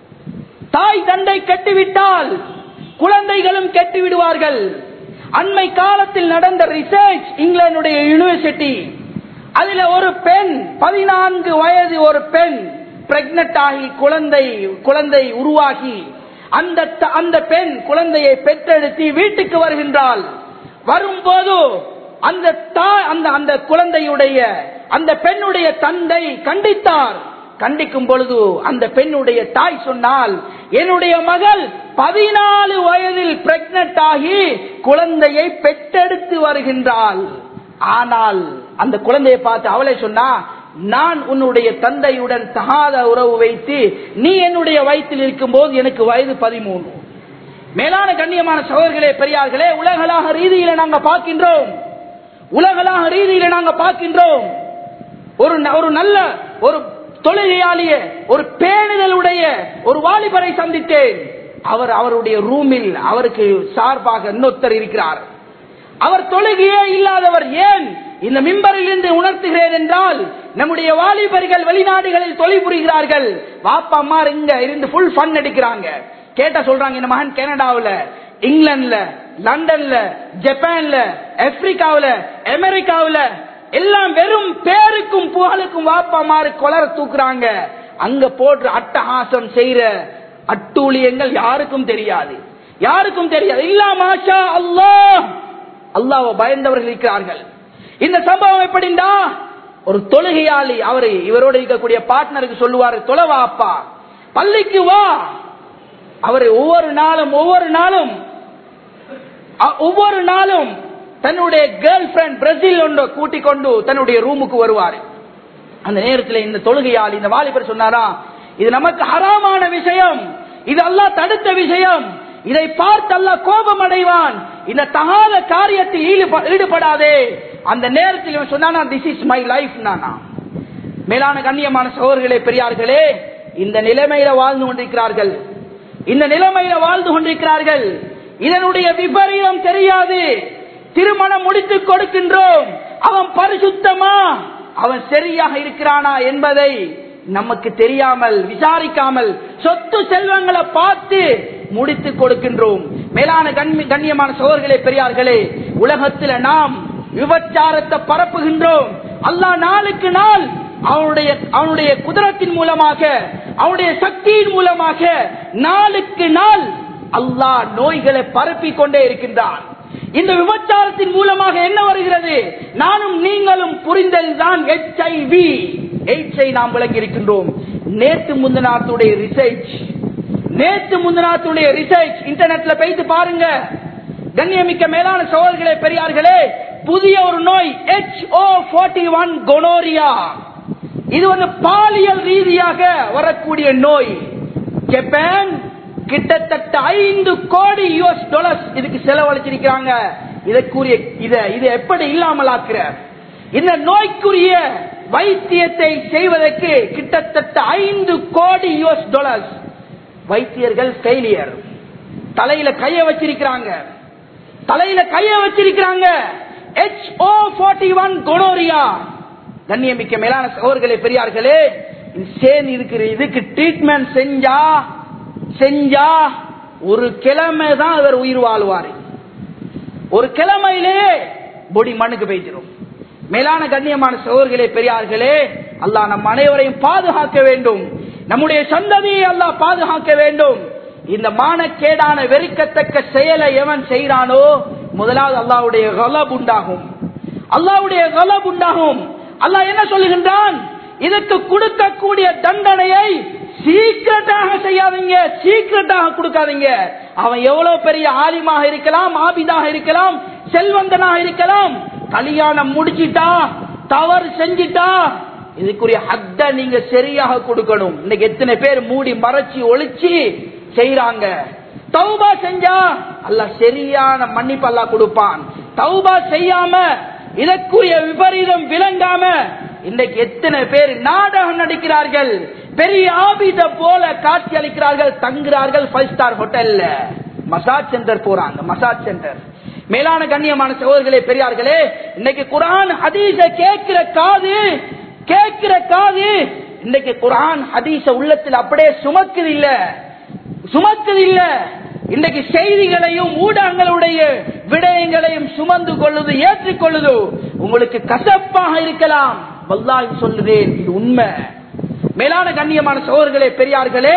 தாய் தந்தை கெட்டுவிட்டால் குழந்தைகளும் கெட்டு விடுவார்கள் அண்மை காலத்தில் நடந்த ரிசர்ச் இங்கிலாந்துடைய யூனிவர்சிட்டி அதுல ஒரு பெண் பதினான்கு வயது ஒரு பெண் பிரெக்னட் ஆகி குழந்தை குழந்தை உருவாகி அந்த த- அந்த பெண் குழந்தையை பெற்றெடுத்து வீட்டுக்கு வருகின்றாள் வரும்போது அந்த தா- அந்த அந்த குழந்தையுடைய அந்த பெண்ணுடைய தந்தை கண்டித்தார் கண்டிக்கும் பொழுது அந்த பெண்ணுடைய தாய் சொன்னால் என்னுடைய மகள் பதினாலு வயதில் பிரெக்னட் ஆகி குழந்தையை பெற்றெடுத்து வருகின்றாள் ஆனால் அந்த குழந்தையை பார்த்து அவளே சொன்னா நான் உன்னுடைய தந்தையுடன் தகாத உறவு வைத்து நீ என்னுடைய வயிற்றில் இருக்கும் போது எனக்கு வயது பதிமூணு மேலான கண்ணியமான சகோதரர்களே பெரியார்களே உலகளாக ரீதியில நாங்க பார்க்கின்றோம் உலகளாக ரீதியில நாங்க பார்க்கின்றோம் ஒரு ந- ஒரு நல்ல ஒரு தொழுகையாளிய ஒரு பேணுதலுடைய ஒரு வாலிபரை சந்தித்தேன் அவர் அவருடைய ரூமில் அவருக்கு சார்பாக இன்னொருத்தர் இருக்கிறார் அவர் தொழுகையே இல்லாதவர் ஏன் இந்த மிம்பரில் இருந்து உணர்த்துகிறேன் என்றால் நம்முடைய வாலிபர்கள் வெளிநாடுகளில் தொழில் புரிகிறார்கள் வாப்பா அம்மா இங்க இருந்து ஃபுல் ஃபன் எடுக்கிறாங்க கேட்டா சொல்றாங்க இந்த மகன் கனடாவுல இங்கிலாந்துல லண்டன்ல ஜப்பான்ல ஆப்பிரிக்காவுல அமெரிக்காவுல எல்லாம் வெறும் பேருக்கும் புகழுக்கும் வாப்பா மாறு கொலர தூக்குறாங்க அங்க போடுற அட்டகாசம் செய்யற அட்டூழியங்கள் யாருக்கும் தெரியாது யாருக்கும் தெரியாது இல்லா மாஷா அல்லாஹ் அல்லாஹ் பயந்தவர்கள் இருக்கிறார்கள் இந்த சம்பவம் எப்படின்னா ஒரு தொழுகையாளி அவரு இவரோடு இருக்கக்கூடிய பார்ட்னருக்கு சொல்லுவாரு தொலைவா அப்பா பள்ளிக்கு வா அவரு ஒவ்வொரு நாளும் ஒவ்வொரு நாளும் அ- ஒவ்வொரு நாளும் தன்னுடைய கேர்ள் ஃபிரெண்ட் பிரேசில் ஒன்று கூட்டிக் கொண்டு தன்னுடைய ரூமுக்கு வருவார் அந்த நேரத்தில் இந்த தொழுகையால் இந்த வாலிபர் சொன்னாரா இது நமக்கு ஹராமான விஷயம் இது அல்லாஹ் தடுத்த விஷயம் இதை பார்த்து அல்லாஹ் கோபம் அடைவான் இந்த தகாத காரியத்தில் ஈடுப- ஈடுபடாதே அந்த நேரத்தில் இவன் சொன்னானா திஸ் இஸ் மை லைஃப் நானா மேலான கண்ணியமான சகோதரர்களே பெரியார்களே இந்த நிலைமையில வாழ்ந்து கொண்டிருக்கிறார்கள் இந்த நிலைமையில வாழ்ந்து கொண்டிருக்கிறார்கள் இதனுடைய விபரீதம் தெரியாது திருமணம் முடித்து கொடுக்கின்றோம் அவன் பரிசுத்தமா அவன் சரியாக இருக்கிறானா என்பதை நமக்கு தெரியாமல் விசாரிக்காமல் சொத்து செல்வங்களை பார்த்து முடித்து கொடுக்கின்றோம் மேலான கண்மி- கண்ணியமான சோர்களே பெரியார்களே உலகத்தில் நாம் விபச்சாரத்தை பரப்புகின்றோம் அல்லாஹ் நாளுக்கு நாள் அவனுடைய அவனுடைய குதிரத்தின் மூலமாக அவனுடைய சக்தியின் மூலமாக நாளுக்கு நாள் அல்லாஹ் நோய்களை பரப்பிக் கொண்டே இருக்கின்றான் இந்த விபச்சாரத்தின் மூலமாக என்ன வருகிறது நானும் நீங்களும் புரிந்ததுதான் ஹெச்ஐவி எய்ட்ஸை நாம் விளங்கி இருக்கின்றோம் நேற்று முந்தினாத்துடைய ரிசர்ச் நேற்று முந்தினாத்துடைய ரிசர்ச் இன்டர்நெட்ல போயிட்டு பாருங்க கண்ணியமிக்க மேலான சோழர்களே பெரியார்களே புதிய ஒரு நோய் எச் ஓ ஒன் கொனோரியா இது வந்து பாலியல் ரீதியாக வரக்கூடிய நோய் ஜப்பான் கிட்டத்தட்ட ஐந்து கோடி யூஎஸ் டாலர்ஸ் இதுக்கு செலவழிச்சிருக்கிறாங்க இதற்குரிய இத இது எப்படி இல்லாமல் ஆக்குற இந்த நோய்க்குரிய வைத்தியத்தை செய்வதற்கு கிட்டத்தட்ட ஐந்து கோடி யூஎஸ் டாலர்ஸ் வைத்தியர்கள் ஃபெயிலியர் தலையில கைய வச்சிருக்கிறாங்க தலையில கைய வச்சிருக்கிறாங்க எச் ஓ ஒன் கொனோரியா கண்ணியமிக்க மேலான சகோதரர்களே பெரியார்களே இது சேன் இருக்கிற இதுக்கு ட்ரீட்மெண்ட் செஞ்சா செஞ்சா ஒரு கிழமை தான் அவர் உயிர் வாழ்வாரு ஒரு கிழமையிலே பொடி மண்ணுக்கு போயிச்சிடும் மேலான கண்ணியமான சகோதரர்களே பெரியார்களே அல்லாஹ் நம் அனைவரையும் பாதுகாக்க வேண்டும் நம்முடைய சந்ததியை அல்லாஹ் பாதுகாக்க வேண்டும் இந்த மானக்கேடான வெறுக்கத்தக்க செயலை எவன் செய்கிறானோ முதலாவது அல்லாஹ்வுடைய கலப் உண்டாகும் அல்லாஹ்வுடைய கலப் உண்டாகும் அல்லாஹ் என்ன சொல்லுகின்றான் இதற்கு கொடுக்கக்கூடிய தண்டனையை சீக்கிரட்டாக செய்யாதீங்க சீக்கிரட்டாக கொடுக்காதீங்க அவன் எவ்வளவு பெரிய ஆலிமாக இருக்கலாம் ஆபிதாக இருக்கலாம் செல்வந்தனாக இருக்கலாம் கல்யாணம் முடிச்சிட்டா தவறு செஞ்சிட்டா இதுக்குரிய ஹத்த நீங்க சரியாக கொடுக்கணும் இன்னைக்கு எத்தனை பேர் மூடி மறைச்சு ஒளிச்சு செய்யறாங்க தௌபா செஞ்சா அல்லாஹ் சரியான மன்னிப்பு அல்லாஹ் கொடுப்பான் தௌபா செய்யாம இதற்குரிய விபரீதம் விளங்காம இன்றைக்கு எத்தனை பேர் நாடகம் நடிக்கிறார்கள் பெரிய ஆபீத போல காட்சி அளிக்கிறார்கள் தங்குறார்கள் ஃபைவ் ஸ்டார் ஹோட்டல்ல மசாஜ் சென்டர் போறாங்க மசாஜ் சென்டர் மேலான கண்ணியமான சகோதரர்களே பெரியார்களே இன்னைக்கு குரான் ஹதீஸ கேட்கிற காது கேட்கிற காது இன்னைக்கு குரான் ஹதீஸ உள்ளத்தில் அப்படியே சுமக்குது இல்ல சுமக்குது இல்ல இன்றைக்கு செய்திகளையும் ஊடகங்களுடைய விடயங்களையும் சுமந்து கொள்ளுது ஏற்றுக்கொள்ளுது உங்களுக்கு கசப்பாக இருக்கலாம் வல்லாஹ் சொல்லுதேன் இது உண்மை மேலான கண்ணியமான சோழர்களே பெரியார்களே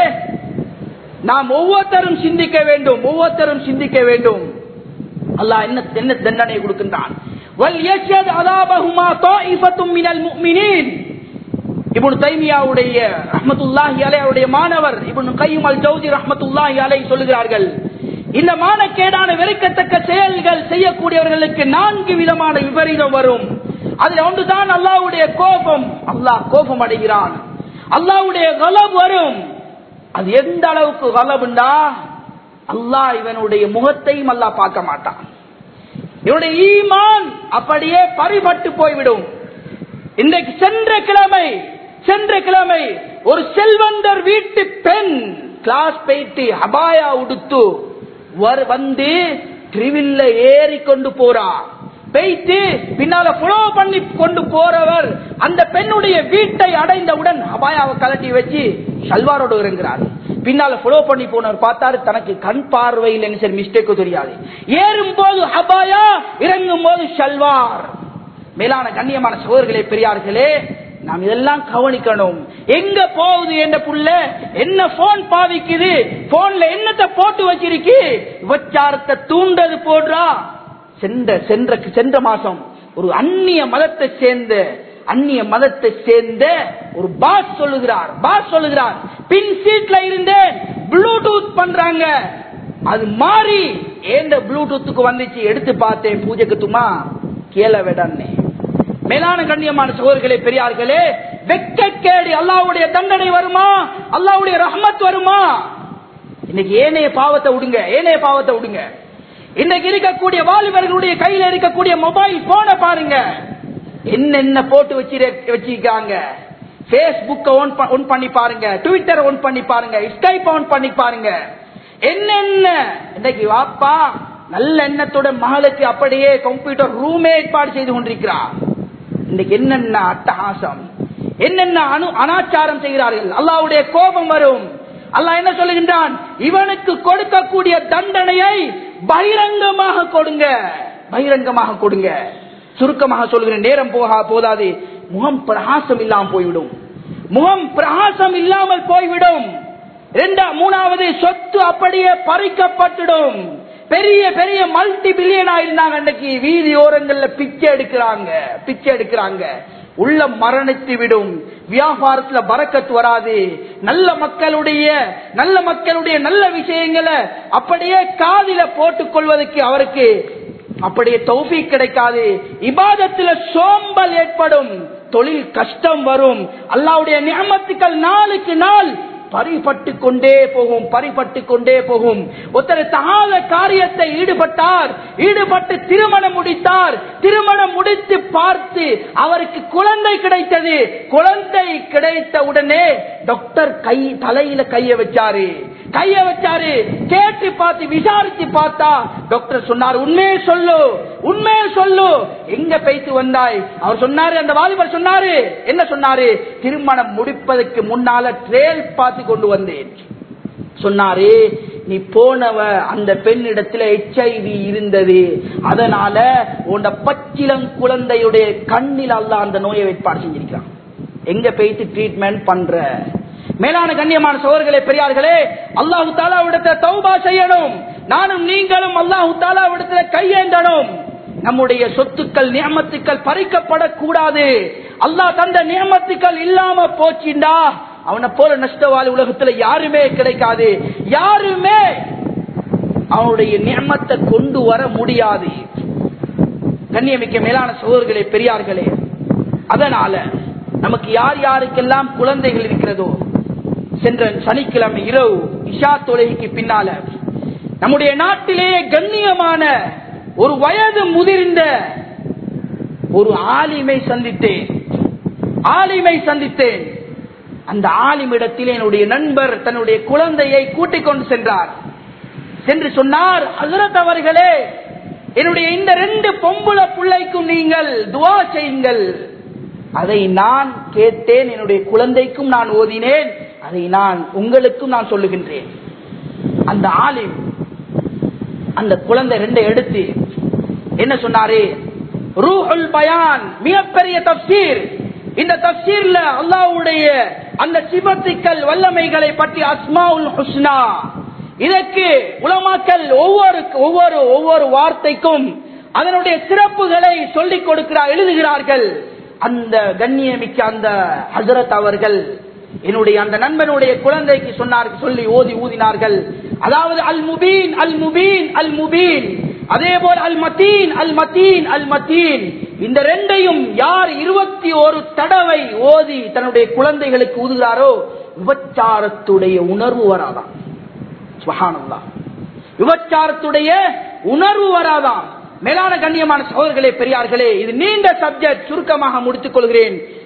நாம் ஒவ்வொருத்தரும் சிந்திக்க வேண்டும் ஒவ்வொருத்தரும் சிந்திக்க வேண்டும் அல்லாஹ் என்ன என்ன தண்டனை கொடுக்கின்றான் வல் யஷத் அதாபஹுமா தாயிஃபத்தும் மினல் முஃமினீன் இப்னு தைமியாவுடைய ரஹ்மத்துல்லாஹி அலைஹி அவருடைய மாணவர் இப்னு கையும் அல் ஜௌதி ரஹ்மத்துல்லாஹி அலைஹி சொல்லுகிறார்கள் இந்த மானக்கேடான வெறுக்கத்தக்க செயல்கள் செய்யக்கூடியவர்களுக்கு நான்கு விதமான விபரீதம் வரும் அதுல ஒன்றுதான் அல்லாஹ்வுடைய கோபம் அல்லாஹ் கோபம் அடைகிறான் அல்லாஹ்வுடைய கலப் வரும் அது எந்த அளவுக்கு கலபுண்டா அல்லாஹ் இவனுடைய முகத்தையும் அல்லாஹ் பார்க்க மாட்டான் இவனுடைய ஈமான் அப்படியே பறிபட்டு போய்விடும் இன்றைக்கு சென்ற கிழமை சென்ற கிழமை ஒரு செல்வந்தர் வீட்டு பெண் கிளாஸ் போயிட்டு அபாயா உடுத்து வர்- வந்து ட்ரிவில்ல ஏறி கொண்டு போறா போயிட்டு பின்னால புலோ பண்ணி கொண்டு போறவர் அந்த பெண்ணுடைய வீட்டை அடைந்தவுடன் அபாயாவை கலட்டி வச்சு சல்வாரோடு இறங்குறார் பின்னால புலோ பண்ணி போனவர் பார்த்தாரு தனக்கு கண் பார்வையில் என்ன சரி மிஸ்டேக்கு தெரியாது ஏறும் போது அபாயா இறங்கும் போது சல்வார் மேலான கண்ணியமான சோதர்களே பெரியார்களே நாம் இதெல்லாம் கவனிக்கணும் எங்க போகுது என்ற புள்ள என்ன போன் பாவிக்குது போன்ல என்னத்தை போட்டு வச்சிருக்கு விபச்சாரத்தை தூண்டது போடுறா சென்ற சென்ற சென்ற மாசம் ஒரு அந்நிய மதத்தை சேர்ந்த அந்நிய மதத்தை சேர்ந்த ஒரு பாஸ் சொல்லுகிறார் பாஸ் சொல்லுகிறார் பின் சீட்ல இருந்தேன் ப்ளூடூத் பண்றாங்க அது மாறி ஏந்த ப்ளூடூத்துக்கு வந்துச்சு எடுத்து பார்த்தேன் பூஜைக்கு துமா கீழே விடன்னே மேலான கண்ணியமான சோர்களே பெரியார்களே வெக்கக்கேடு அல்லாவுடைய தண்டனை வருமா அல்லாவுடைய ரஹ்மத் வருமா இன்னைக்கு ஏனைய பாவத்தை விடுங்க ஏனைய பாவத்தை விடுங்க இன்னைக்கு இருக்கக்கூடிய வாலிபர்களுடைய கையில இருக்கக்கூடிய மொபைல் போனை பாருங்க என்னென்ன போட்டு வச்சு வச்சிருக்காங்க பேஸ்புக் ஒன் பண்ணி பாருங்க ட்விட்டர் ஒன் பண்ணி பாருங்க ஸ்கைப் ஒன் பண்ணி பாருங்க என்னென்ன இன்னைக்கு வாப்பா நல்ல எண்ணத்தோட மகளுக்கு அப்படியே கம்ப்யூட்டர் ரூமே ஏற்பாடு செய்து கொண்டிருக்கிறார் இன்னைக்கு என்னென்ன அட்டகாசம் என்னென்ன அணு அனாச்சாரம் செய்கிறார்கள் அல்லாவுடைய கோபம் வரும் அல்லாஹ் என்ன சொல்லுகின்றான் இவனுக்கு கொடுக்கக்கூடிய தண்டனையை பகிரங்கமாக கொடுங்க பகிரங்கமாக கொடுங்க சுருக்கமாக சொல்கிறேன் நேரம் போக போதாது முகம் பிரகாசம் இல்லாமல் போய்விடும் முகம் பிரகாசம் இல்லாமல் போய்விடும் இரண்டா மூணாவது சொத்து அப்படியே பறிக்கப்பட்டுடும் பெரிய பெரிய மல்டி பில்லியனா இருந்தாங்க அன்னைக்கு வீதி ஓரங்கள்ல பிச்சை எடுக்கிறாங்க பிச்சை எடுக்கிறாங்க உள்ள மரணித்து விடும் வியாபாரத்துல பறக்கத்து வராது நல்ல மக்களுடைய நல்ல மக்களுடைய நல்ல விஷயங்களை அப்படியே காதில போட்டுக் கொள்வதற்கு அவருக்கு அப்படியே தௌஃபி கிடைக்காது இபாதத்துல சோம்பல் ஏற்படும் தொழில் கஷ்டம் வரும் அல்லாவுடைய நியமத்துக்கள் நாளுக்கு நாள் பறிபட்டு கொண்டே போகும் பறிபட்டு கொண்டே போகும் ஒருத்தர் தகாத காரியத்தை ஈடுபட்டார் ஈடுபட்டு திருமணம் முடித்தார் திருமணம் முடித்து பார்த்து அவருக்கு குழந்தை கிடைத்தது குழந்தை கிடைத்த உடனே டாக்டர் கை தலையில கைய வச்சாரு கைய வச்சாரு கேட்டு பார்த்து விசாரிச்சு பார்த்தா டாக்டர் சொன்னார் உண்மையை சொல்லு உண்மையை சொல்லு எங்க பேய்த்து வந்தாய் அவர் சொன்னாரு அந்த வாலிபர் சொன்னாரு என்ன சொன்னாரு திருமணம் முடிப்பதற்கு முன்னால ட்ரேல் பார்த்து கொண்டு வந்தேன் சொன்னாரு நீ போனவ அந்த பெண்ணிடத்துல ஹெச்ஐவி இருந்தது அதனால உன்ட பச்சிலம் குழந்தையுடைய கண்ணில் அல்ல அந்த நோயை ஏற்பாடு செஞ்சிருக்கிறான் எங்க போயிட்டு ட்ரீட்மெண்ட் பண்ற மேலான கண்ணியமான சோர்களே பெரியார்களே அல்லாஹு தாலாவிடத்துல தௌபா செய்யணும் நானும் நீங்களும் அல்லாஹு தாலாவிடத்துல கையேந்தணும் நம்முடைய சொத்துக்கள் நியமத்துக்கள் பறிக்கப்படக்கூடாது அல்லாஹ் தந்த நியமத்துக்கள் இல்லாம போச்சுண்டா அவனை போல நஷ்டவாளி உலகத்துல யாருமே கிடைக்காது யாருமே அவனுடைய நியமத்தை கொண்டு வர முடியாது கண்ணியமிக்க மேலான சோதர்களே பெரியார்களே அதனால நமக்கு யார் யாருக்கெல்லாம் குழந்தைகள் இருக்கிறதோ சென்ற சனிக்கிழமை இரவு இஷா தொலைக்கு பின்னால நம்முடைய நாட்டிலேயே கண்ணியமான ஒரு வயது முதிர்ந்த ஒரு ஆலிமை சந்தித்தேன் ஆலிமை சந்தித்தேன் அந்த ஆலிமிடத்தில் என்னுடைய நண்பர் தன்னுடைய குழந்தையை கூட்டிக் கொண்டு சென்றார் சென்று சொன்னார் ஹசரத் அவர்களே என்னுடைய இந்த ரெண்டு பொம்புல பிள்ளைக்கும் நீங்கள் துவா செய்யுங்கள் அதை நான் கேட்டேன் என்னுடைய குழந்தைக்கும் நான் ஓதினேன் அதை நான் உங்களுக்கும் நான் சொல்லுகின்றேன் அந்த ஆலிம் அந்த குழந்தை ரெண்டை எடுத்து என்ன சொன்னாரு ரூஹுல் பயான் மிகப்பெரிய தப்சீர் இந்த தப்சீர்ல அல்லாவுடைய அந்த சிபத்துக்கள் வல்லமைகளை பற்றி அஸ்மாவுல் ஹுஸ்னா இதற்கு உலமாக்கல் ஒவ்வொரு ஒவ்வொரு ஒவ்வொரு வார்த்தைக்கும் அதனுடைய சிறப்புகளை சொல்லிக் கொடுக்கிறார் எழுதுகிறார்கள் அந்த கண்ணியமிக்க அந்த ஹசரத் அவர்கள் என்னுடைய அந்த நண்பனுடைய குழந்தைக்கு சொன்னார் சொல்லி ஓதி ஊதினார்கள் அதாவது அல் முபீன் அல் முபீன் அல் முபீன் அதே போல் அல் மத்தீன் அல் மத்தீன் அல் மத்தீன் இந்த ரெண்டையும் யார் இருபத்தி ஒரு தடவை ஓதி தன்னுடைய குழந்தைகளுக்கு ஊதுகிறாரோ விபச்சாரத்துடைய உணர்வு வராதான் சுபஹானல்லாஹ். விபச்சாரத்துடைய உணர்வு வராதாம் மேலான கண்ணியமான சகோதரர்களே பெரியார்களே இது நீண்ட சப்ஜெக்ட் சுருக்கமாக முடித்துக் கொள்கிறேன்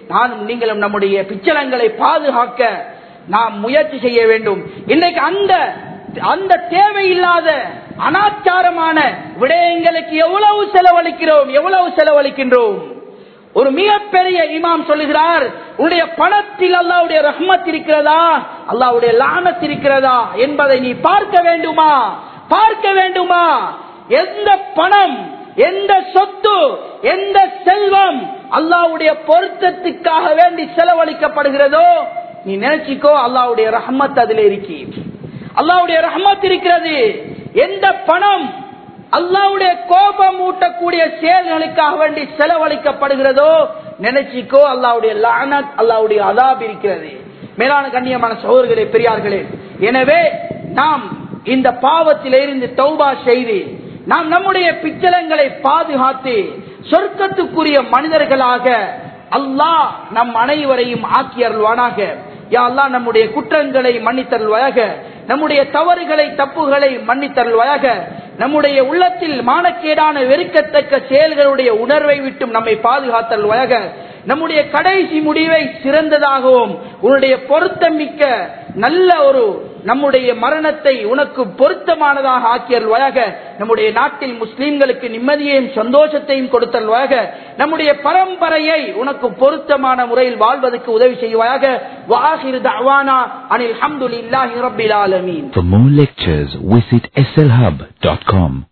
நானும் நீங்களும் நம்முடைய பிச்சலங்களை பாதுகாக்க நாம் முயற்சி செய்ய வேண்டும் இன்றைக்கு அந்த அந்த தேவையில்லாத அனாச்சாரமான விடயங்களுக்கு எவ்வளவு செலவழிக்கிறோம் எவ்வளவு செலவழிக்கின்றோம் ஒரு மிகப்பெரிய இமாம் சொல்லுகிறார் உன்னுடைய பணத்தில் அல்லாவுடைய ரஹ்மத் இருக்கிறதா அல்லாவுடைய லானத் இருக்கிறதா என்பதை நீ பார்க்க வேண்டுமா பார்க்க வேண்டுமா எந்த பணம் எந்த சொத்து எந்த செல்வம் அல்லாவுடைய பொருத்தத்துக்காக வேண்டி செலவழிக்கப்படுகிறதோ நீ நினைச்சிக்கோ அல்லாவுடைய ரஹ்மத் அதில் இருக்கி அல்லாவுடைய ரஹ்மத் இருக்கிறது எந்த பணம் அல்லாவுடைய கோபம் ஊட்டக்கூடிய செயல்களுக்காக வேண்டி செலவழிக்கப்படுகிறதோ நினைச்சிக்கோ அல்லாவுடைய லானத் அல்லாவுடைய அதாப் இருக்கிறது மேலான கண்ணியமான சோர்களே பெரியார்களே எனவே நாம் இந்த பாவத்திலிருந்து தௌபா செய்து நாம் நம்முடைய பிச்சலங்களை பாதுகாத்து சொர்க்கத்துக்குரிய மனிதர்களாக அல்லாஹ் நம் அனைவரையும் ஆக்கி அருள்வானாக யா அல்லாஹ் நம்முடைய குற்றங்களை மன்னித்தருள்வாயாக நம்முடைய தவறுகளை தப்புகளை மன்னித்தருள்வாயாக நம்முடைய உள்ளத்தில் மானக்கேடான வெறுக்கத்தக்க செயல்களுடைய உணர்வை விட்டும் நம்மை பாதுகாத்தருள்வாயாக நம்முடைய கடைசி முடிவை சிறந்ததாகவும் உன்னுடைய பொருத்தமிக்க நல்ல ஒரு நம்முடைய மரணத்தை உனக்கு பொருத்தமானதாக ஆக்கியல்வாயாக நம்முடைய நாட்டில் முஸ்லிம்களுக்கு நிம்மதியையும் சந்தோஷத்தையும் கொடுத்தல்வாயாக நம்முடைய பரம்பரையை உனக்கு பொருத்தமான முறையில் வாழ்வதற்கு உதவி செய்வாயாக வாஹிர் தவானா அனில் அஹமதுல்லாஹி ரபில் ஆலமீன்
For more lectures, visit slhub.com.